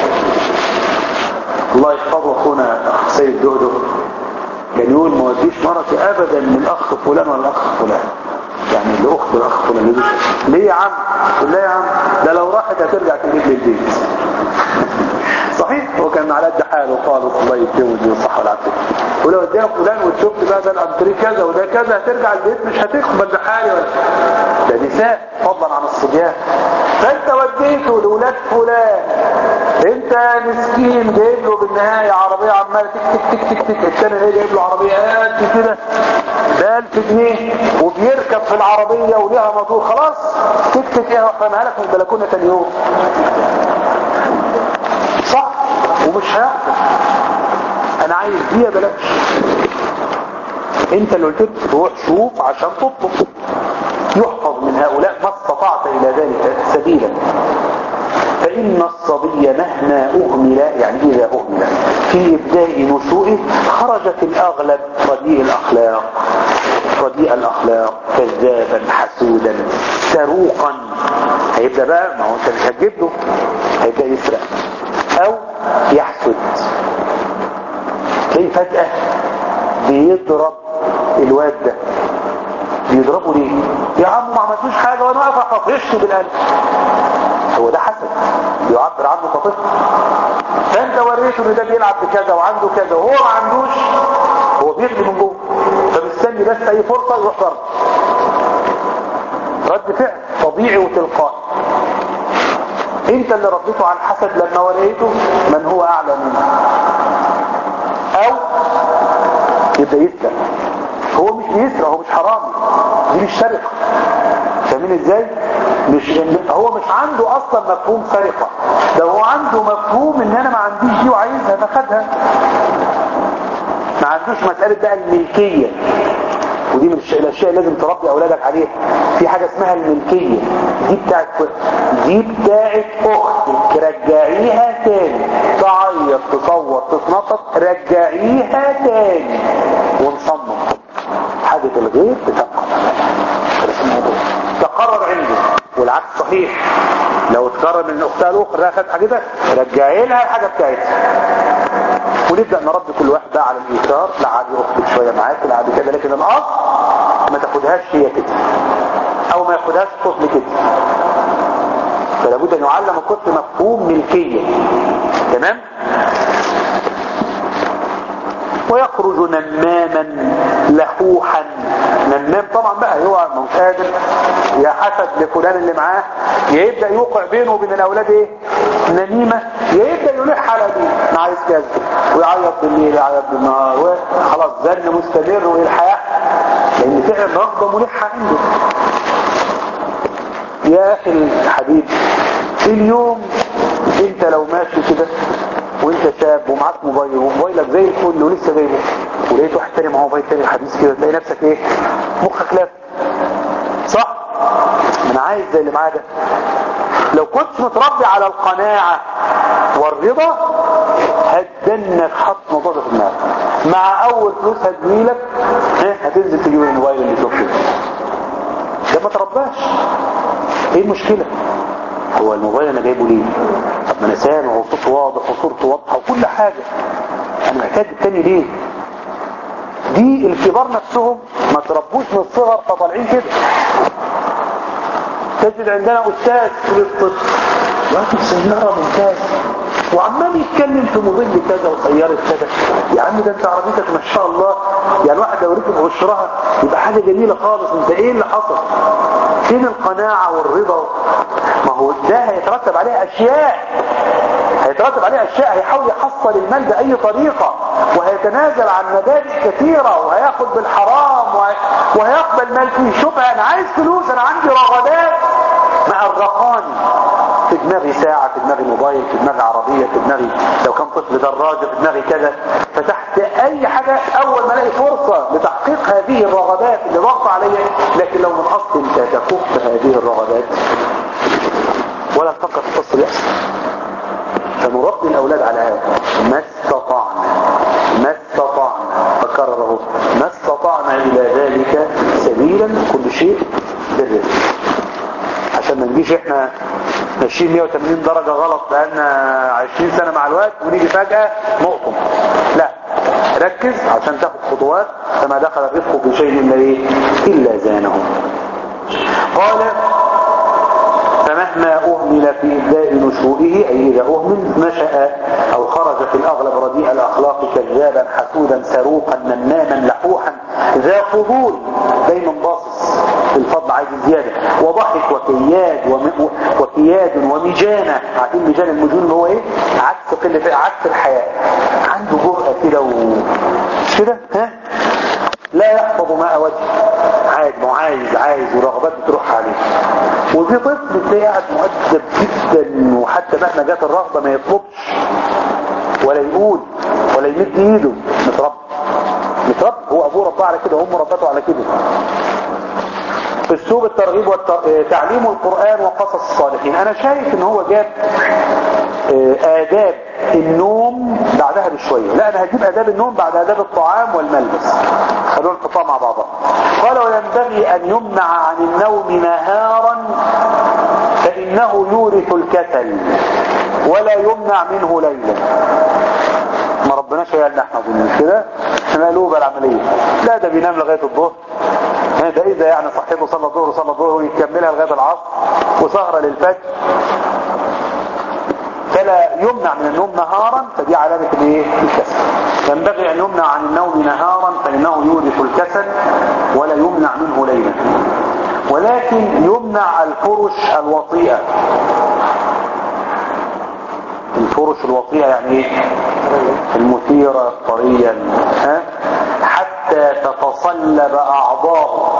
الله يحفظه اخونا اخ سيد دهده كان يقول ما وديش مرتي ابدا من الاخ فلان ولا الاخ فلان يعني الاخت الاخ فلان ليه ليه يا عم قول لها يا عم ده لو راحت هترجع تجيب لي البيت صحيح هو كان على قد حاله خالص الله يديمه دي الصحه والعافيه ولو اديها فلان وشفت بقى ده الانتري كذا وده كذا هترجع البيت مش هتقبل ده حالي ولا ده نساء فضلا عن الصبيان فانت وديته لاولاد فلان انت مسكين جايب له بالنهايه عربيه عماله تك تك تك تك تك الثاني ايه جايب له عربيه قد كده ب 1000 جنيه وبيركب في العربيه وليها موتور خلاص تك تك ايه واحرمها لك من البلكونه ثاني يوم صح ومش هيحصل انا عايز دي يا بلاش انت اللي قلت له روح شوف عشان تطلب يحفظ من هؤلاء ما استطعت الى ذلك سبيلا فإن الصبي مهما أهمل يعني إذا أهمل في إبداء نشوئه خرج في الأغلب رديء الأخلاق رديء الأخلاق كذابا حسودا سروقا هيبدأ بقى ما هو أنت مش هتجيب له هيبدأ يسرق أو يحسد تلاقيه فجأة بيضرب الواد ده بيضربه ليه؟ يا عم ما عملتوش حاجة وانا واقف اطفشه بالقلب هو ده حسد يعبر عنه كطفل فانت وريته ان ده بيلعب بكذا وعنده كذا وهو ما عندوش هو بيغلي من جوه فمستني بس اي فرصه يروح ضرب رد فعل طبيعي وتلقائي انت اللي رديته على الحسد لما وريته من هو اعلى منه او يبدا يسرق هو مش بيسرق هو مش حرامي دي مش سرقه فاهمين ازاي مش هو مش عنده اصلا مفهوم سرقه ده هو عنده مفهوم ان انا ما عنديش دي وعايزها فخدها ما عندوش مساله بقى الملكيه ودي من الاشياء اللي لازم تربي اولادك عليها في حاجه اسمها الملكيه دي بتاعت دي بتاعت اختك رجعيها تاني تعيط تصور تتنطط رجعيها تاني ونصمم حاجه الغير تتبقى تقرر عنده والعكس صحيح لو اتكرر من اختها الاخرى اخذت حاجتها رجعي لها الحاجه بتاعتها ونبدا نربي كل واحد بقى على الايثار لا عادي اختك شويه معاك لا عادي كده لكن الاصل ما تاخدهاش هي كده او ما ياخدهاش الطفل كده فلا بد ان يعلم الطفل مفهوم ملكيه تمام ويخرج نماما لحوحا نمام طبعا بقى هو مش قادر يا حسد لفلان اللي معاه يا يبدا يوقع بينه وبين الاولاد ايه نميمه يا يبدا يلح على دي انا عايز كذا ويعيط بالليل يعيط بالنهار خلاص زن مستمر والحياه لان فعلا رغبه ملحه عنده يا اخي الحبيب في اليوم انت لو ماشي كده وانت شاب ومعاك موبايل وموبايلك زي الفل ولسه جايبه ولقيت واحد تاني معاه موبايل تاني حديث كده تلاقي نفسك ايه مخك لف صح انا عايز زي اللي معاه ده لو كنت متربي على القناعة والرضا هتدنك حط الموضوع ده في دماغك مع اول فلوس هتجيلك هتنزل تجيب الموبايل اللي شوف كده ده ما ترباش ايه المشكلة هو الموبايل انا جايبه ليه طب ما انا سامع وصوته واضح وصورته واضحه وكل حاجه انا محتاج التاني ليه دي الكبار نفسهم ما تربوش من الصغر فطالعين كده تجد عندنا استاذ في الطب راكب سياره ممتاز وعمال يتكلم في موديل كذا وسياره كذا يا عم ده انت عربيتك ما شاء الله يعني واحد لو ركب عشرها يبقى حاجه جميله خالص انت ايه اللي حصل فين القناعة والرضا ما هو ده هيترتب عليه اشياء هيترتب عليه اشياء هيحاول يحصل المال بأي طريقة وهيتنازل عن مبادئ كثيرة وهياخد بالحرام وهي... وهيقبل مال فيه شبهة انا عايز فلوس انا عندي رغبات مأرقاني في دماغي ساعة في دماغي موبايل في دماغي عربية في دماغي لو كان طفل دراجة في دماغي كذا فتحت اي حاجة اول ما الاقي فرصة لتحقيق هذه الرغبات اللي ضغط عليا لكن لو من اصل انت تكف هذه الرغبات ولا تفكر في قصة اليأس فنربي الاولاد على هذا ما استطعنا ما استطعنا فكرره ما استطعنا الى ذلك سبيلا كل شيء بالرزق عشان ما نجيش احنا ماشيين 180 درجة غلط بقالنا 20 سنة مع الوقت ونيجي فجأة نقطم لا ركز عشان تاخد خطوات فما دخل الرزق في شيء الا ايه الا زانه قال فمهما أهمل في إبداء نشوئه أي إذا أهمل نشأ أو خرج في الأغلب رديء الأخلاق كذابا حسودا سروقا مناما لحوحا ذا فضول دايما باصص في الفضل عايز زيادة وضحك وكياد وم... وكياد ومجانة عارفين مجان المجون اللي هو ايه عكس قلة عكس الحياة عنده جرأة كده و... كده ها لا يحفظ ماء وجهه عايز معايز عايز ورغبات بتروح عليه وفي طفل تلاقيه قاعد مؤدب جدا وحتى مهما جات الرغبة ما يطلبش ولا يقول ولا يمد ايده متربي متربي هو ابوه رباه على كده وامه ربته على كده اسلوب الترغيب وتعليم القرآن وقصص الصالحين انا شايف ان هو جاب آداب النوم بعدها بشوية لا انا هجيب آداب النوم بعد آداب الطعام والملبس خلونا القطاع مع بعضها قال وينبغي ان يمنع عن النوم نهارا فانه يورث الكسل ولا يمنع منه ليلا ما ربناش يقلنا احنا اظن كده احنا قلوبة العملية لا ده بينام لغاية الظهر ده اذا يعني صحته صلى الظهر وصلى الظهر ويكملها لغاية العصر وسهرة للفجر فلا يمنع من النوم نهارا فدي علامة الايه الكسل ينبغي ان يمنع عن النوم نهارا فانه يورث الكسل ولا يمنع منه ليلا ولكن يمنع الفرش الوطيئة الفرش الوطيئة يعني ايه المثيرة الطرية ها حتى تتصلب اعضاء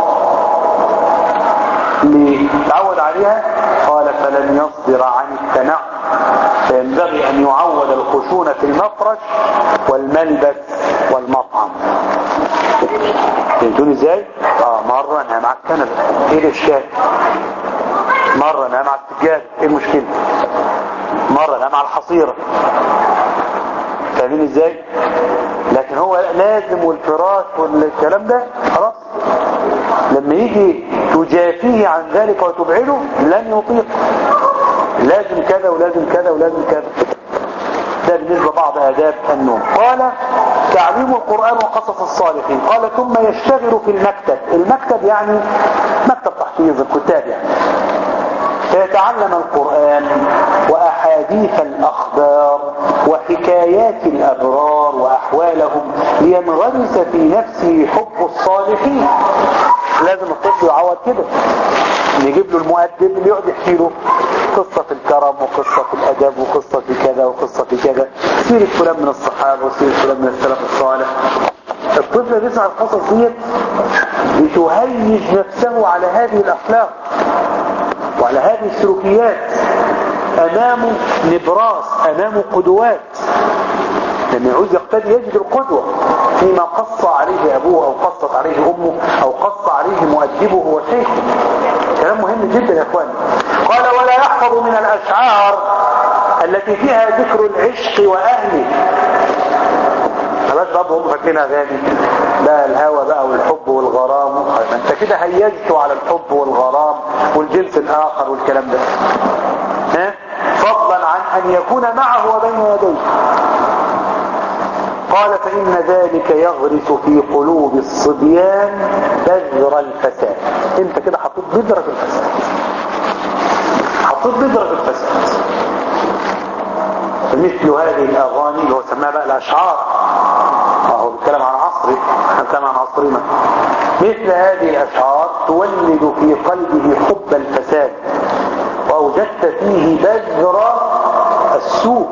لتعود عليها قال فلن يصبر عن التنعم فينبغي ان يعود الخشونة في المفرش والملبس والمطعم فهمتوني ازاي اه مرة انا مع الكنبة ايه الاشكال مرة انا مع السجاد ايه المشكلة مرة انا مع الحصيرة فاهمين ازاي لكن هو لازم والفراش والكلام ده خلاص لما يجي تجافيه عن ذلك وتبعده لن يطيق لازم كذا ولازم كذا ولازم كذا ده بالنسبة بعض آداب النوم قال تعليم القرآن وقصص الصالحين قال ثم يشتغل في المكتب المكتب يعني مكتب تحفيظ الكتاب يعني فيتعلم القرآن وأحاديث الأخبار وحكايات الأبرار وأحوالهم لينغرس في نفسه حب الصالحين لازم الطفل يعود كده نجيب له المؤدب اللي يقعد يحكي له قصة الكرم وقصة الأدب وقصة كذا وقصة كذا سيرة فلان من الصحابة وسيرة فلان من السلف الصالح الطفل بيسمع القصص ديت بتهيج نفسه على هذه الأخلاق وعلى هذه السلوكيات أمامه نبراس أمامه قدوات لما يعوز يقتدي يجد القدوة فيما قص عليه أبوه أو قصت عليه أمه أو قص عليه مؤدبه وشيخه كلام مهم جدا يا أخواني قال ولا يحفظ من الأشعار التي فيها ذكر العشق وأهله خلاص بقى هم فاكرين اغاني بقى الهوى بقى والحب والغرام انت كده هيجته على الحب والغرام والجنس الاخر والكلام ده ها فضلا عن ان يكون معه وبين يديه قال فإن ذلك يغرس في قلوب الصبيان بذر الفساد انت كده حطيت بذرة الفساد حطيت بذرة الفساد مثل هذه الأغاني اللي هو سماها بقى الأشعار هو بيتكلم عن عصري احنا بنتكلم عن عصرنا مثل هذه الأشعار تولد في قلبه حب الفساد وأوجدت فيه بذر السوء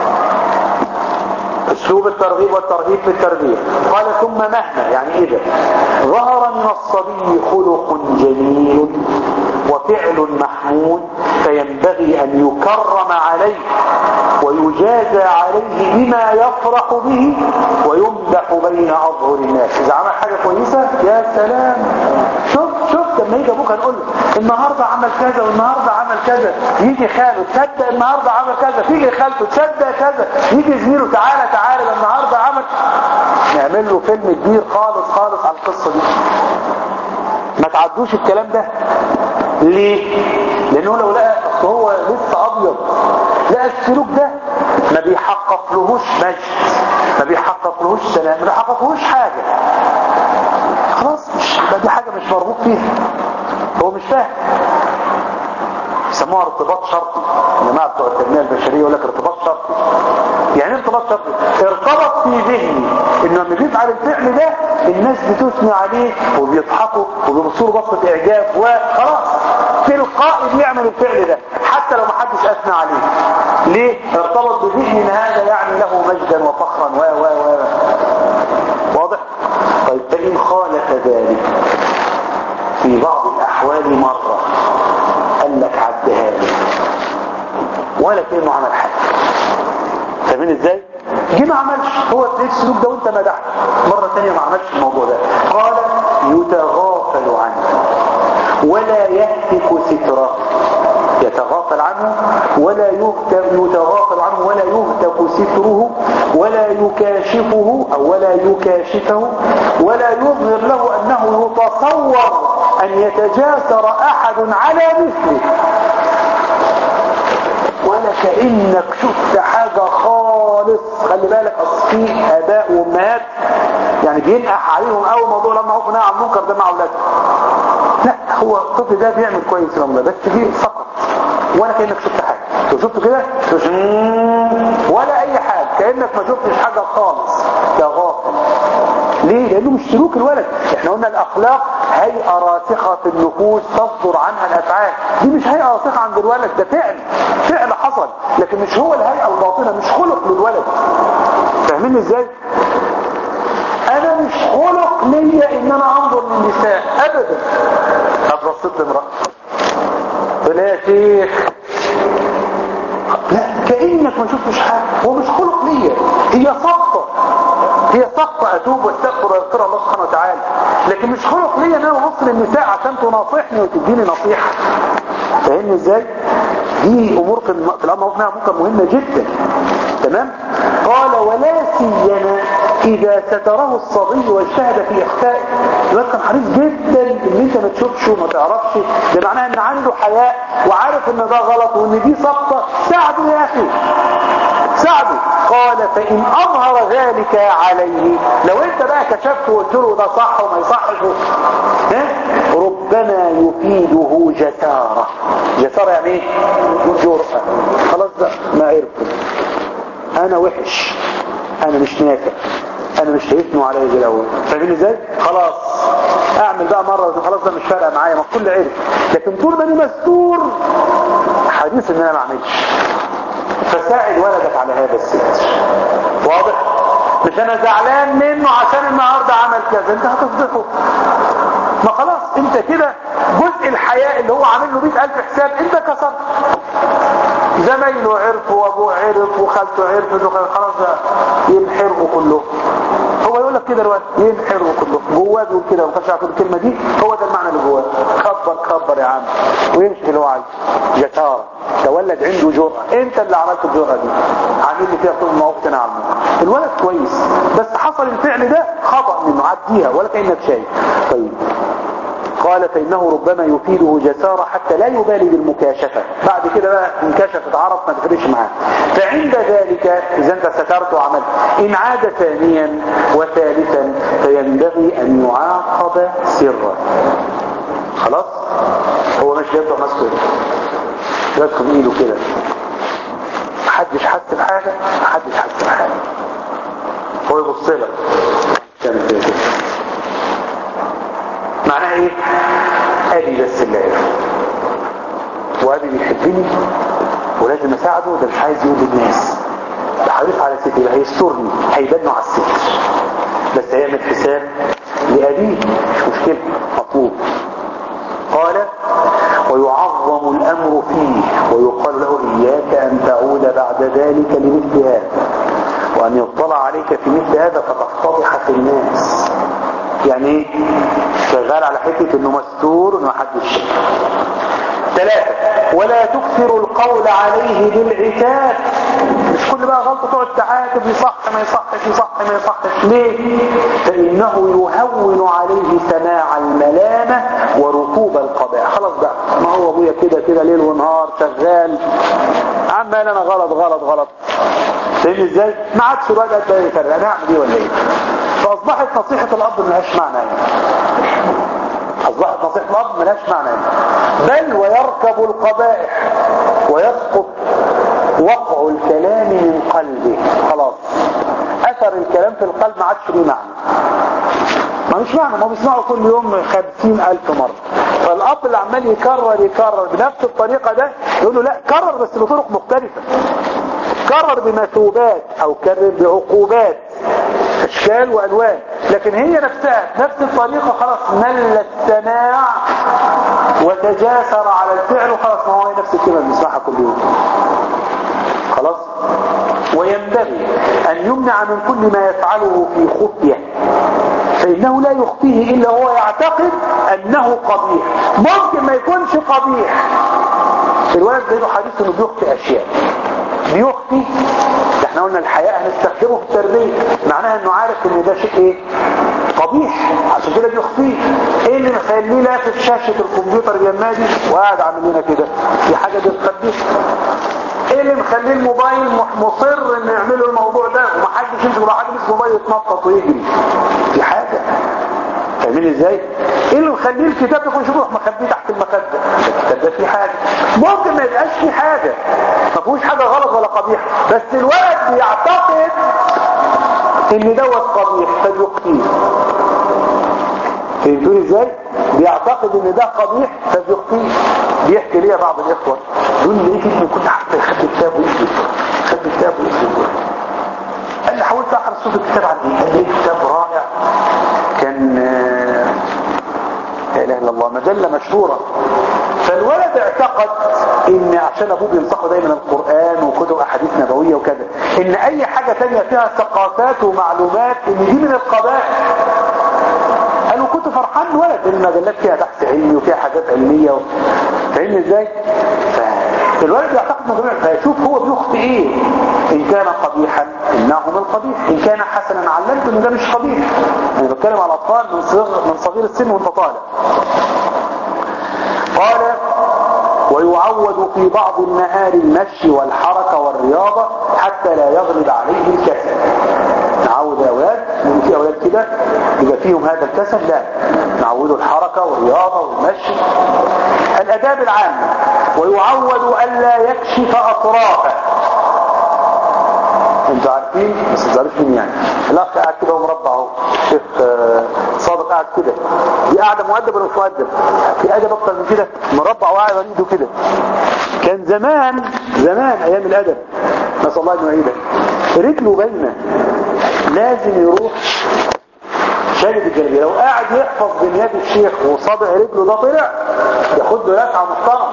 اسلوب الترغيب والترهيب في التربية قال ثم مهما يعني اذا ظهر من الصبي خلق جميل وفعل محمود فينبغي ان يكرم عليه ويجازى عليه بما يفرح به ويمدح بين اظهر الناس اذا عمل حاجة كويسة يا سلام شوف شوف لما يجي ابوك هنقول له النهاردة عمل كذا والنهاردة عمل كذا يجي خاله تصدق النهاردة عمل كذا تيجي خالته تصدق كذا يجي زميله تعالى تعالى ده النهاردة عمل نعمل له فيلم كبير خالص خالص على القصة دي ما تعدوش الكلام ده ليه لانه لو لقى أصل هو لسه ابيض لقى السلوك ده ما بيحققلهوش مجد ما بيحققلهوش سلام ما بيحققلهوش حاجة خلاص مش دي حاجة مش مربوط فيها هو مش فاهم يسموها ارتباط شرطي الجماعه بتوع التنميه البشريه يقول لك ارتباط شرطي يعني ايه ارتباط شرطي ارتبط في ذهني انه لما بيفعل الفعل ده الناس بتثني عليه وبيضحكوا وبيبصوا له بصه اعجاب وخلاص تلقائي بيعمل الفعل ده حتى لو ما حدش اثنى عليه ليه ارتبط بذهني ان هذا يعني له مجدا وفخرا و و و واضح طيب فان خالف ذلك في بعض الاحوال مره قال لك عدها لي ولا كانه عمل حاجه فاهمين ازاي جه ما عملش هو تلاقي السلوك ده وانت مدحته مره ثانيه ما عملش الموضوع ده قال يتغافل عنه ولا يهتك ستره يتغافل عنه ولا يهتك يتغافل عنه ولا يهتك ستره ولا يكاشفه او ولا يكاشفه ولا يظهر له انه يتصور ان يتجاسر احد على مثله ولا كأنك شفت حاجة خالص خلي بالك اصل في اباء وامهات يعني بينقح عليهم اول موضوع لما هو نهى عن المنكر ده مع اولادهم لا هو الطفل ده بيعمل كويس لما بس دي فقط ولا كأنك شفت حاجة لو شفت كده تقولش ولا اي حاجة كأنك ما شفتش حاجة خالص ده غافل ليه لانه مش سلوك الولد احنا قلنا الاخلاق هيئة راسخة في النفوس تصدر عنها الافعال دي مش هيئة راسخة عند الولد ده فعل فعل حصل لكن مش هو الهيئة الباطنة مش خلق للولد فاهمين ازاي انا مش خلق ليا ان انا انظر للنساء ابدا اترصدت امرأة قلت يا شيخ لا كأنك ما شفتش حاجة هو مش خلق ليا هي سقطة هي سقطة اتوب واستغفر واذكر الله سبحانه وتعالى لكن مش خلق ليا ان انا ابص للنساء عشان تناصحني وتديني نصيحة فاهمني ازاي دي امور في الم- في الامر والنهي عن المنكر مهمة جدا تمام قال ولا سيما اذا ستره الصبي واجتهد في اخفائه الواد كان حريص جدا ان انت ما تشوفش وما تعرفش ده معناه ان عنده حياء وعارف ان ده غلط وان دي سقطه ساعده يا اخي ساعده قال فإن أظهر ذلك عليه لو انت بقى كشفت وقلت له ده صح وما يصحش ها؟ ربما يفيده جسارة جسارة يعني ايه جرأة خلاص بقى ما عرفت انا وحش انا مش نافع انا مش شايفنه عليا زي الاول فاهمين ازاي خلاص اعمل بقى مره خلاص ده مش فارقه معايا ما الكل عرف لكن طول ما انا مستور حديث ان انا ما اعملش فساعد ولدك على هذا الست واضح مش انا زعلان منه عشان النهارده عمل كذا انت هتفضحه ما خلاص انت كده جزء الحياء اللي هو عامل له 100000 حساب انت كسرت زمايله عرفوا وابوه عرف وخالته عرفت وخال- خلاص بقى ينحرقوا كلهم هو يقول لك كده الوقت ينحرقوا كلهم جواه بيقول كده ما كانش عارف يقول الكلمه دي هو ده المعنى اللي جواه كبر كبر يا عم ويمشي اللي هو عايزه جساره تولد عنده جرأة انت اللي عملت الجرأة دي عامل لي فيها طول ما وقتنا عنه الولد كويس بس حصل الفعل ده خطأ منه عديها ولا كأنك شايف طيب قال فإنه ربما يفيده جسارة حتى لا يبالي بالمكاشفة بعد كده بقى انكشفت عرف ما تفرقش معاه فعند ذلك إذا أنت سترت وعملت إن عاد ثانيا وثالثا فينبغي أن يعاقب سرا خلاص هو مش يبدأ ماسكه يدخل ايده كده محدش حس بحاجة محدش حس بحاجة هو يبص لك تعمل كده كده معناها ايه ابي بس اللي عرف وابي بيحبني ولازم اساعده ده مش عايز يقول للناس ده حريص على ستري هيسترني هيبنه على الستر بس هيعمل حساب لأبيه مش مشكلة مطلوب قال ويعظم الأمر فيه ويقال له إياك أن تعود بعد ذلك لمثل هذا وأن يطلع عليك في مثل هذا فتفتضح في الناس يعني ايه شغال على حتة انه مستور انه محدش شايف ثلاثة ولا تكثر القول عليه بالعتاب مش كل بقى غلطة تقعد تعاتب يصح ما يصحش يصح ما يصحش ليه فإنه يهون عليه سماع الملامة وركوب القضاء خلاص بقى ما هو ابويا كده كده ليل ونهار شغال عمال انا غلط غلط غلط فاهمني ازاي ما عادش الواد قد يفرق انا اعمل ايه ولا ايه فاصبحت نصيحة الاب ملهاش معنى يعني اصبحت نصيحة الاب ملهاش معنى يعني بل ويركب القبائح ويسقط وقع الكلام من قلبه خلاص اثر الكلام في القلب ما عادش ليه معنى ما مش معنى ما بيسمعوا كل يوم خمسين الف مرة فالاب اللي عمال يكرر يكرر بنفس الطريقة ده يقول له لا كرر بس بطرق مختلفة كرر بمثوبات او كرر بعقوبات اشكال والوان لكن هي نفسها نفس الطريقة خلاص مل السماع وتجاسر على الفعل وخلاص ما هو هي نفس الكلمة اللي بنسمعها كل يوم خلاص وينبغي ان يمنع من كل ما يفعله في خفية فانه لا يخفيه الا هو يعتقد انه قبيح ممكن ما يكونش قبيح الولد ده له حديث انه بيخفي اشياء بيخفي ده احنا قلنا الحياء هنستخدمه في التربية معناها انه عارف ان ده شيء ايه قبيح عشان كده بيخفيه ايه اللي مخليه لافت شاشة الكمبيوتر جنبي وقاعد عامل لنا كده في حاجة بتخبيه ايه اللي مخليه الموبايل مصر ان يعملوا الموضوع ده ومحدش يمسك ولا حد يمسك الموبايل يتنطط ويجري في حاجة فاهمين ازاي ايه اللي مخليه الكتاب يكون شروح مخبيه تحت المخدة الكتاب ده فيه حاجة ممكن ما يبقاش فيه حاجة ما فيهوش حاجة غلط ولا قبيح بس الولد بيعتقد ان دوت قبيح فبيخفيه فهمتوني ازاي بيعتقد ان ده قبيح فبيخفيه بيحكي لي بعض الاخوة يقول لي لقيت ابني كنت حتى يخبي كتاب ويكتب خبي كتاب ويكتب قال لي حاولت اقرا صوت الكتاب عن ايه قال لي كتاب رائع كان لا اله الا الله مجله مشهوره فالولد اعتقد ان عشان ابوه بينصحه دايما القران وكتب احاديث نبويه وكذا ان اي حاجه ثانيه فيها ثقافات ومعلومات ان دي من القبائح قالوا كنت فرحان الولد المجلات فيها بحث علمي وفيها حاجات علميه و... فاهمني ازاي فالولد يعتقد انه قبيح فيشوف هو بيخفي ايه ان كان قبيحا انه من القبيح ان كان حسنا علمت ان ده مش قبيح انا بتكلم على الاطفال من صغير من صغير السن وانت طالع قال ويعود في بعض النهار المشي والحركة والرياضة حتى لا يغلب عليه الكسل نعود يا أولاد من في أولاد كده يبقى فيهم هذا الكسل لا نعودوا الحركة والرياضة والمشي الأداب العامة ويعود ألا يكشف أطرافه انتوا عارفين بس ما تعرفش مين يعني الاخ قاعد كده ومربع اهو شيخ صادق قاعد كده دي قاعده مؤدب ولا مش مؤدب في ادب اكتر من كده مربع وقاعد على ايده كده كان زمان زمان ايام الادب نسال الله انه يعيدك رجله باينه لازم يروح شادد الجلبيه لو قاعد يحفظ بنياد الشيخ وصابع رجله ده طلع ياخد له لسعه محترمه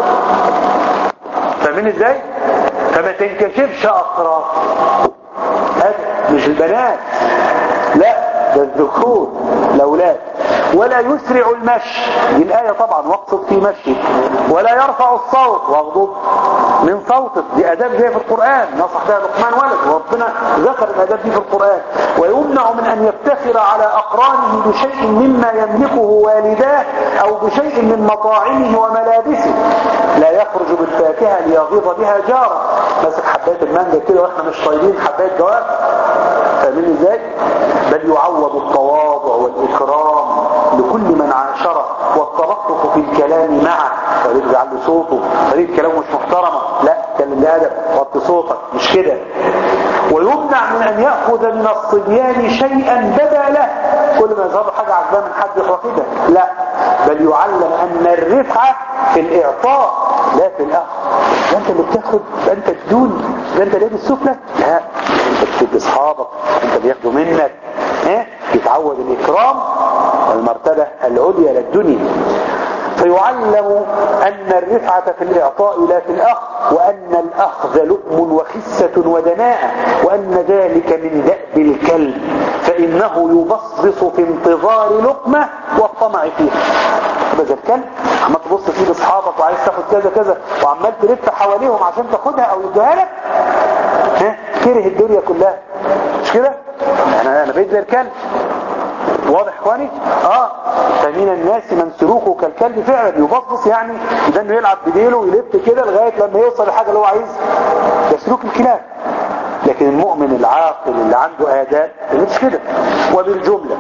فاهمين ازاي فما تنكشفش اطراف هذا مش البنات لا ده الذكور الاولاد ولا يسرع المشي دي الآية طبعا واقصد في مشي ولا يرفع الصوت واغضب من صوتك دي أداب جاية في القرآن نصح بها لقمان ولد وربنا ذكر الأداب دي في القرآن ويمنع من أن يفتخر على أقرانه بشيء مما يملكه والداه أو بشيء من مطاعمه وملابسه لا يخرج بالفاكهة ليغيظ بها جاره ماسك حباية المانجا كده واحنا مش طايلين حباية جواب فاهمين ازاي بل يعوض التواضع والإكرام لكل من عاشره والتلطف في الكلام معه فريد يجعل له صوته فريد كلامه مش محترمه لا كلم بأدب وطي صوتك مش كده ويمنع من أن يأخذ من الصبيان شيئا بدا له كل ما يظهر له حاجة عجباه من حد يروح كده لا بل يعلم ان الرفعة في الاعطاء لا في الاخذ ده انت اللي بتاخد ده انت تدون ده انت لابس السفلى لا انت بتدي اصحابك انت بياخدوا منك ها يتعود الاكرام والمرتبة العليا للدنيا فيعلم أن الرفعة في الإعطاء لا في الأخذ وأن الأخذ لؤم وخسة ودناءة وأن ذلك من دأب الكلب فإنه يبصبص في انتظار لقمة والطمع فيها بس الكلب عمال تبص فيه لاصحابك وعايز تاخد كذا كذا وعمال تلف حواليهم عشان تاخدها او يديها لك ها كره الدنيا كلها مش كده انا انا بقيت زي الكلب واضح اخواني اه فمن الناس من سلوكه كالكلب فعلا يبصص يعني ده انه يلعب بديله ويلف كده لغايه لما يوصل لحاجه اللي هو عايزها ده سلوك الكلاب لكن المؤمن العاقل اللي عنده آداب مش كده وبالجملة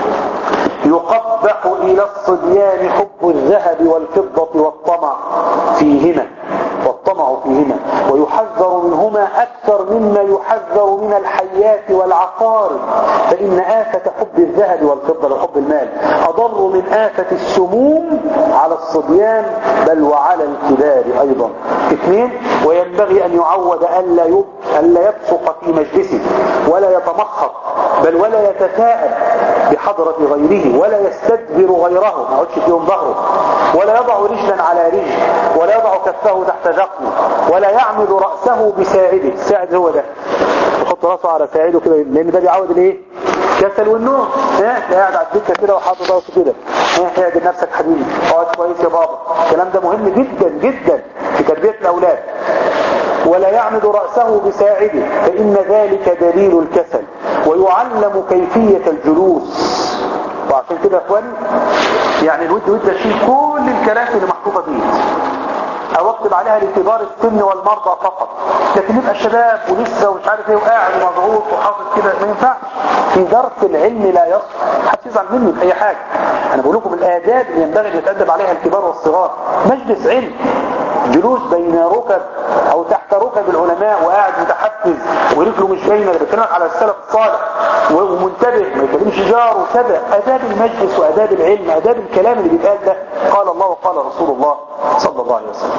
يقبح إلى الصبيان حب الذهب والفضة والطمع فيهما والطمع فيهما ويحذر منهما أكثر مما يحذر من الحيات والعقارب فإن آفة حب الذهب والفضة وحب المال أضر من آفة السموم على الصبيان بل وعلى الكبار أيضا اثنين وينبغي أن يعود ألا يب ألا يبصق في مجلسه ولا يتمخط بل ولا يتثاءب بحضرة غيره ولا يستدبر غيره ما عدش فيهم ظهره ولا يضع رجلا على رجل ولا يضع كفه تحت ذقنه ولا يعمد رأسه بساعده الساعد هو ده يحط راسه على ساعده كده لان ده بيعود الايه كسل والنوم ها قاعد على الدكه كده وحاطط راسه كده ها اعدل نفسك حبيبي اقعد كويس يا بابا الكلام ده مهم جدا جدا في تربيه الاولاد ولا يعمد رأسه بساعده فإن ذلك دليل الكسل ويعلم كيفية الجلوس وعشان كده يا اخواني يعني الود ود اشيل كل الكراسي اللي محطوطه دي او اكتب عليها لكبار السن والمرضى فقط لكن يبقى شباب ولسه ومش عارف ايه وقاعد ومضغوط وحاطط كده ما ينفعش في درس العلم لا يصح محدش يزعل مني في اي حاجه انا بقول لكم الاداب اللي ينبغي ان يتادب عليها الكبار والصغار مجلس علم جلوس بين ركب او تحت ركب العلماء وقاعد متحفز ورجله مش باينه ده بكلمك على السلف الصالح ومنتبه ما يكلمش جاره وكذا اداب المجلس واداب العلم اداب الكلام اللي بيتقال ده قال الله وقال رسول الله صلى الله عليه وسلم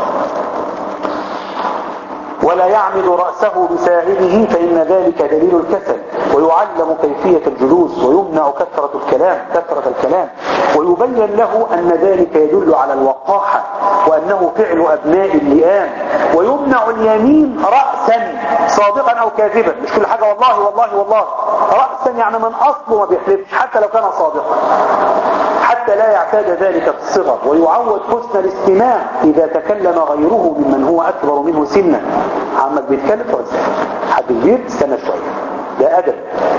ولا يعمد رأسه بساعده فإن ذلك دليل الكسل ويعلم كيفية الجلوس ويمنع كثرة الكلام كثرة الكلام ويبين له أن ذلك يدل على الوقاحة وأنه فعل أبناء اللئام ويمنع اليمين رأسا صادقا أو كاذبا مش كل حاجة والله والله والله رأسا يعني من أصله ما بيحلفش حتى لو كان صادقا حتى لا يعتاد ذلك في الصغر ويعود حسن الاستماع إذا تكلم غيره ممن هو أكبر منه سنا عمك بيتكلم فرزق حد كبير استنى شوية ده أدب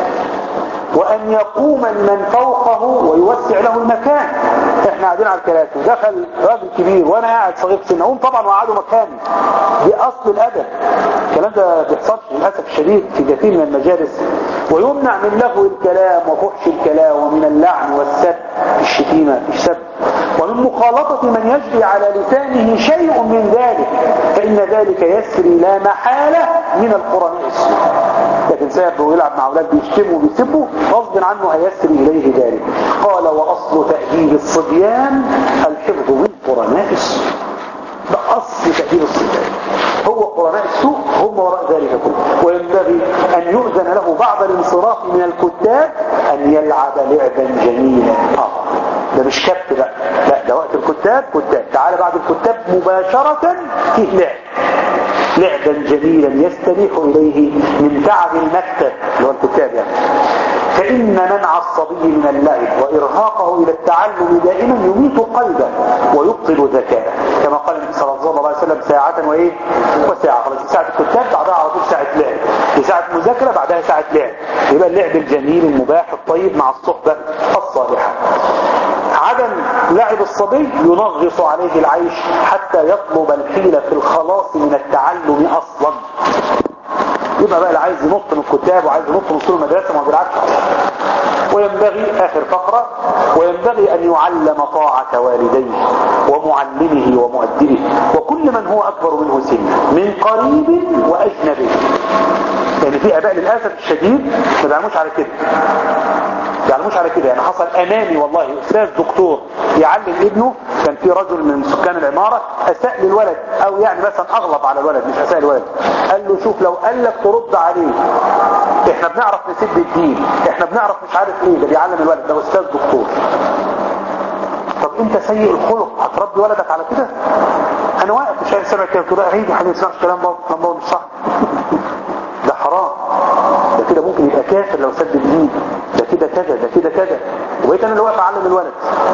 وأن يقوم من فوقه ويوسع له المكان احنا قاعدين على الكراسي ودخل راجل كبير وانا قاعد صغير سن اقوم طبعا وقعدوا مكاني دي اصل الادب الكلام ده بيحصلش للاسف الشديد في كثير من المجالس ويمنع من لغو الكلام وفحش الكلام ومن اللعن والسب الشتيمه في سب ومن مخالطة من يجري على لسانه شيء من ذلك فإن ذلك يسري لا محالة من القرآن السوء لكن سيب ويلعب مع أولاد بيشتموا وبيسبوا غصب عنه هيسري إليه ذلك قال وأصل تأديب الصبيان الحفظ من قرناء السوء ده أصل تأديب الصبيان هو قرناء السوء هم وراء ذلك كله وينبغي أن يؤذن له بعد الانصراف من الكتاب أن يلعب لعبا جميلا آه. ده مش كبت بقى لا ده وقت الكتاب كتاب تعال بعد الكتاب مباشرة فيه لعب لعبا جميلا يستريح إليه من تعب المكتب اللي هو الكتاب يعني فإن منع الصبي من اللعب وإرهاقه إلى التعلم دائما يميت قلبه ويبطل ذكاءه كما قال النبي صلى الله عليه وسلم ساعة وإيه وساعة خلاص ساعة الكتاب بعدها على طول ساعة لعب لساعة مذاكرة بعدها ساعة لعب يبقى اللعب الجميل المباح الطيب مع الصحبة الصالحة عدم لعب الصبي ينغص عليه العيش حتى يطلب الحيلة في الخلاص من التعلم أصلا يبقى بقى اللي عايز ينط من الكتاب وعايز ينط من سور المدرسة ما بيلعبش وينبغي آخر فقرة وينبغي أن يعلم طاعة والديه ومعلمه ومؤدبه وكل من هو أكبر منه سنا من قريب وأجنبي يعني في اباء للاسف الشديد ما بيعملوش على كده ما بيعملوش على كده يعني حصل امامي والله استاذ دكتور يعلم ابنه كان في رجل من سكان العماره اساء للولد او يعني مثلا اغلط على الولد مش اساء الولد قال له شوف لو قال لك ترد عليه احنا بنعرف نسد الدين احنا بنعرف مش عارف ايه ده بيعلم الولد ده استاذ دكتور طب انت سيء الخلق هتربي ولدك على كده انا واقف مش عارف سامع كده تقول هيجي حد يسمعش كلام بابا كلام بابا مش صح ده حرام ده كده ممكن يبقى كافر لو سد الدين ده كده كذا ده كده كذا وبقيت انا اللي واقف اعلم الولد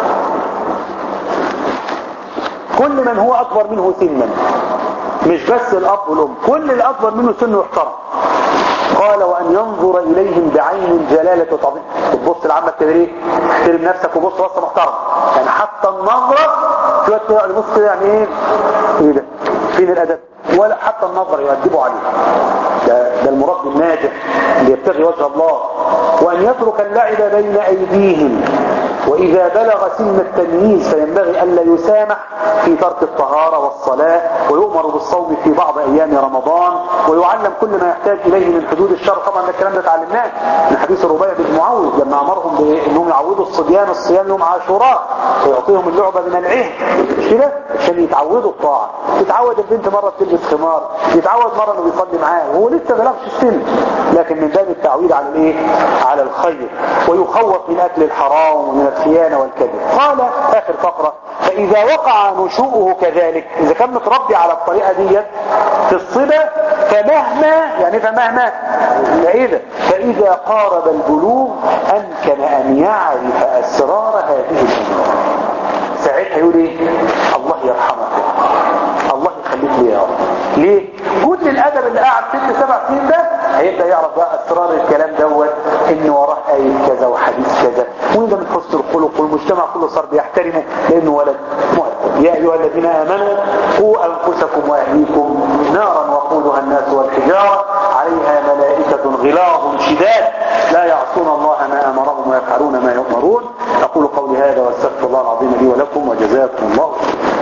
كل من هو اكبر منه سنا مش بس الاب والام كل اللي اكبر منه سنه يحترم قال وان ينظر اليهم بعين جلالة وتعظيم تبص لعمك كده ليه احترم نفسك وبص بصه محترم يعني حتى النظرة شوية كده يبص كده يعني ايه ايه ده فين الادب ولا حتى النظر يؤدبوا عليه ده, ده المربي الناجح اللي يبتغي وجه الله وان يترك اللعب بين ايديهم وإذا بلغ سن التمييز فينبغي ألا يسامح في ترك الطهارة والصلاة ويؤمر بالصوم في بعض أيام رمضان ويعلم كل ما يحتاج إليه من حدود الشر طبعا ده الكلام ده تعلمناه من حديث الربيع بن معوذ لما أمرهم بأنهم يعودوا الصبيان الصيام يوم عاشوراء ويعطيهم اللعبة من العهد مش كده عشان يتعودوا الطاعة تتعود البنت مرة بتلبس خمار يتعود مرة انه بيصلي معاه وهو لسه بلغش السن لكن من باب التعويد على الايه على الخير ويخوف من اكل الحرام ومن الخيانة والكذب قال اخر فقرة فاذا وقع نشوءه كذلك اذا كان متربي على الطريقة دي في الصبا فمهما يعني فمهما اذا فاذا قارب البلوغ امكن ان يعرف اسرار هذه الامور ساعتها يقول ايه الله يرحمك الله يخليك لي يا رب ليه كل الادب اللي قاعد ست سبع سنين ده هيبدا يعرف بقى اسرار الكلام دوت ان وراه ايه كذا وحديث كذا وده من حسن الخلق والمجتمع كله صار بيحترمه لانه ولد مؤدب يا ايها الذين امنوا قوا انفسكم واهليكم نارا وقودها الناس والحجاره عليها ملائكه غلاظ شداد لا يعصون الله ما امرهم ويفعلون ما يؤمرون اقول قولي هذا واستغفر الله العظيم لي ولكم وجزاكم الله خيرا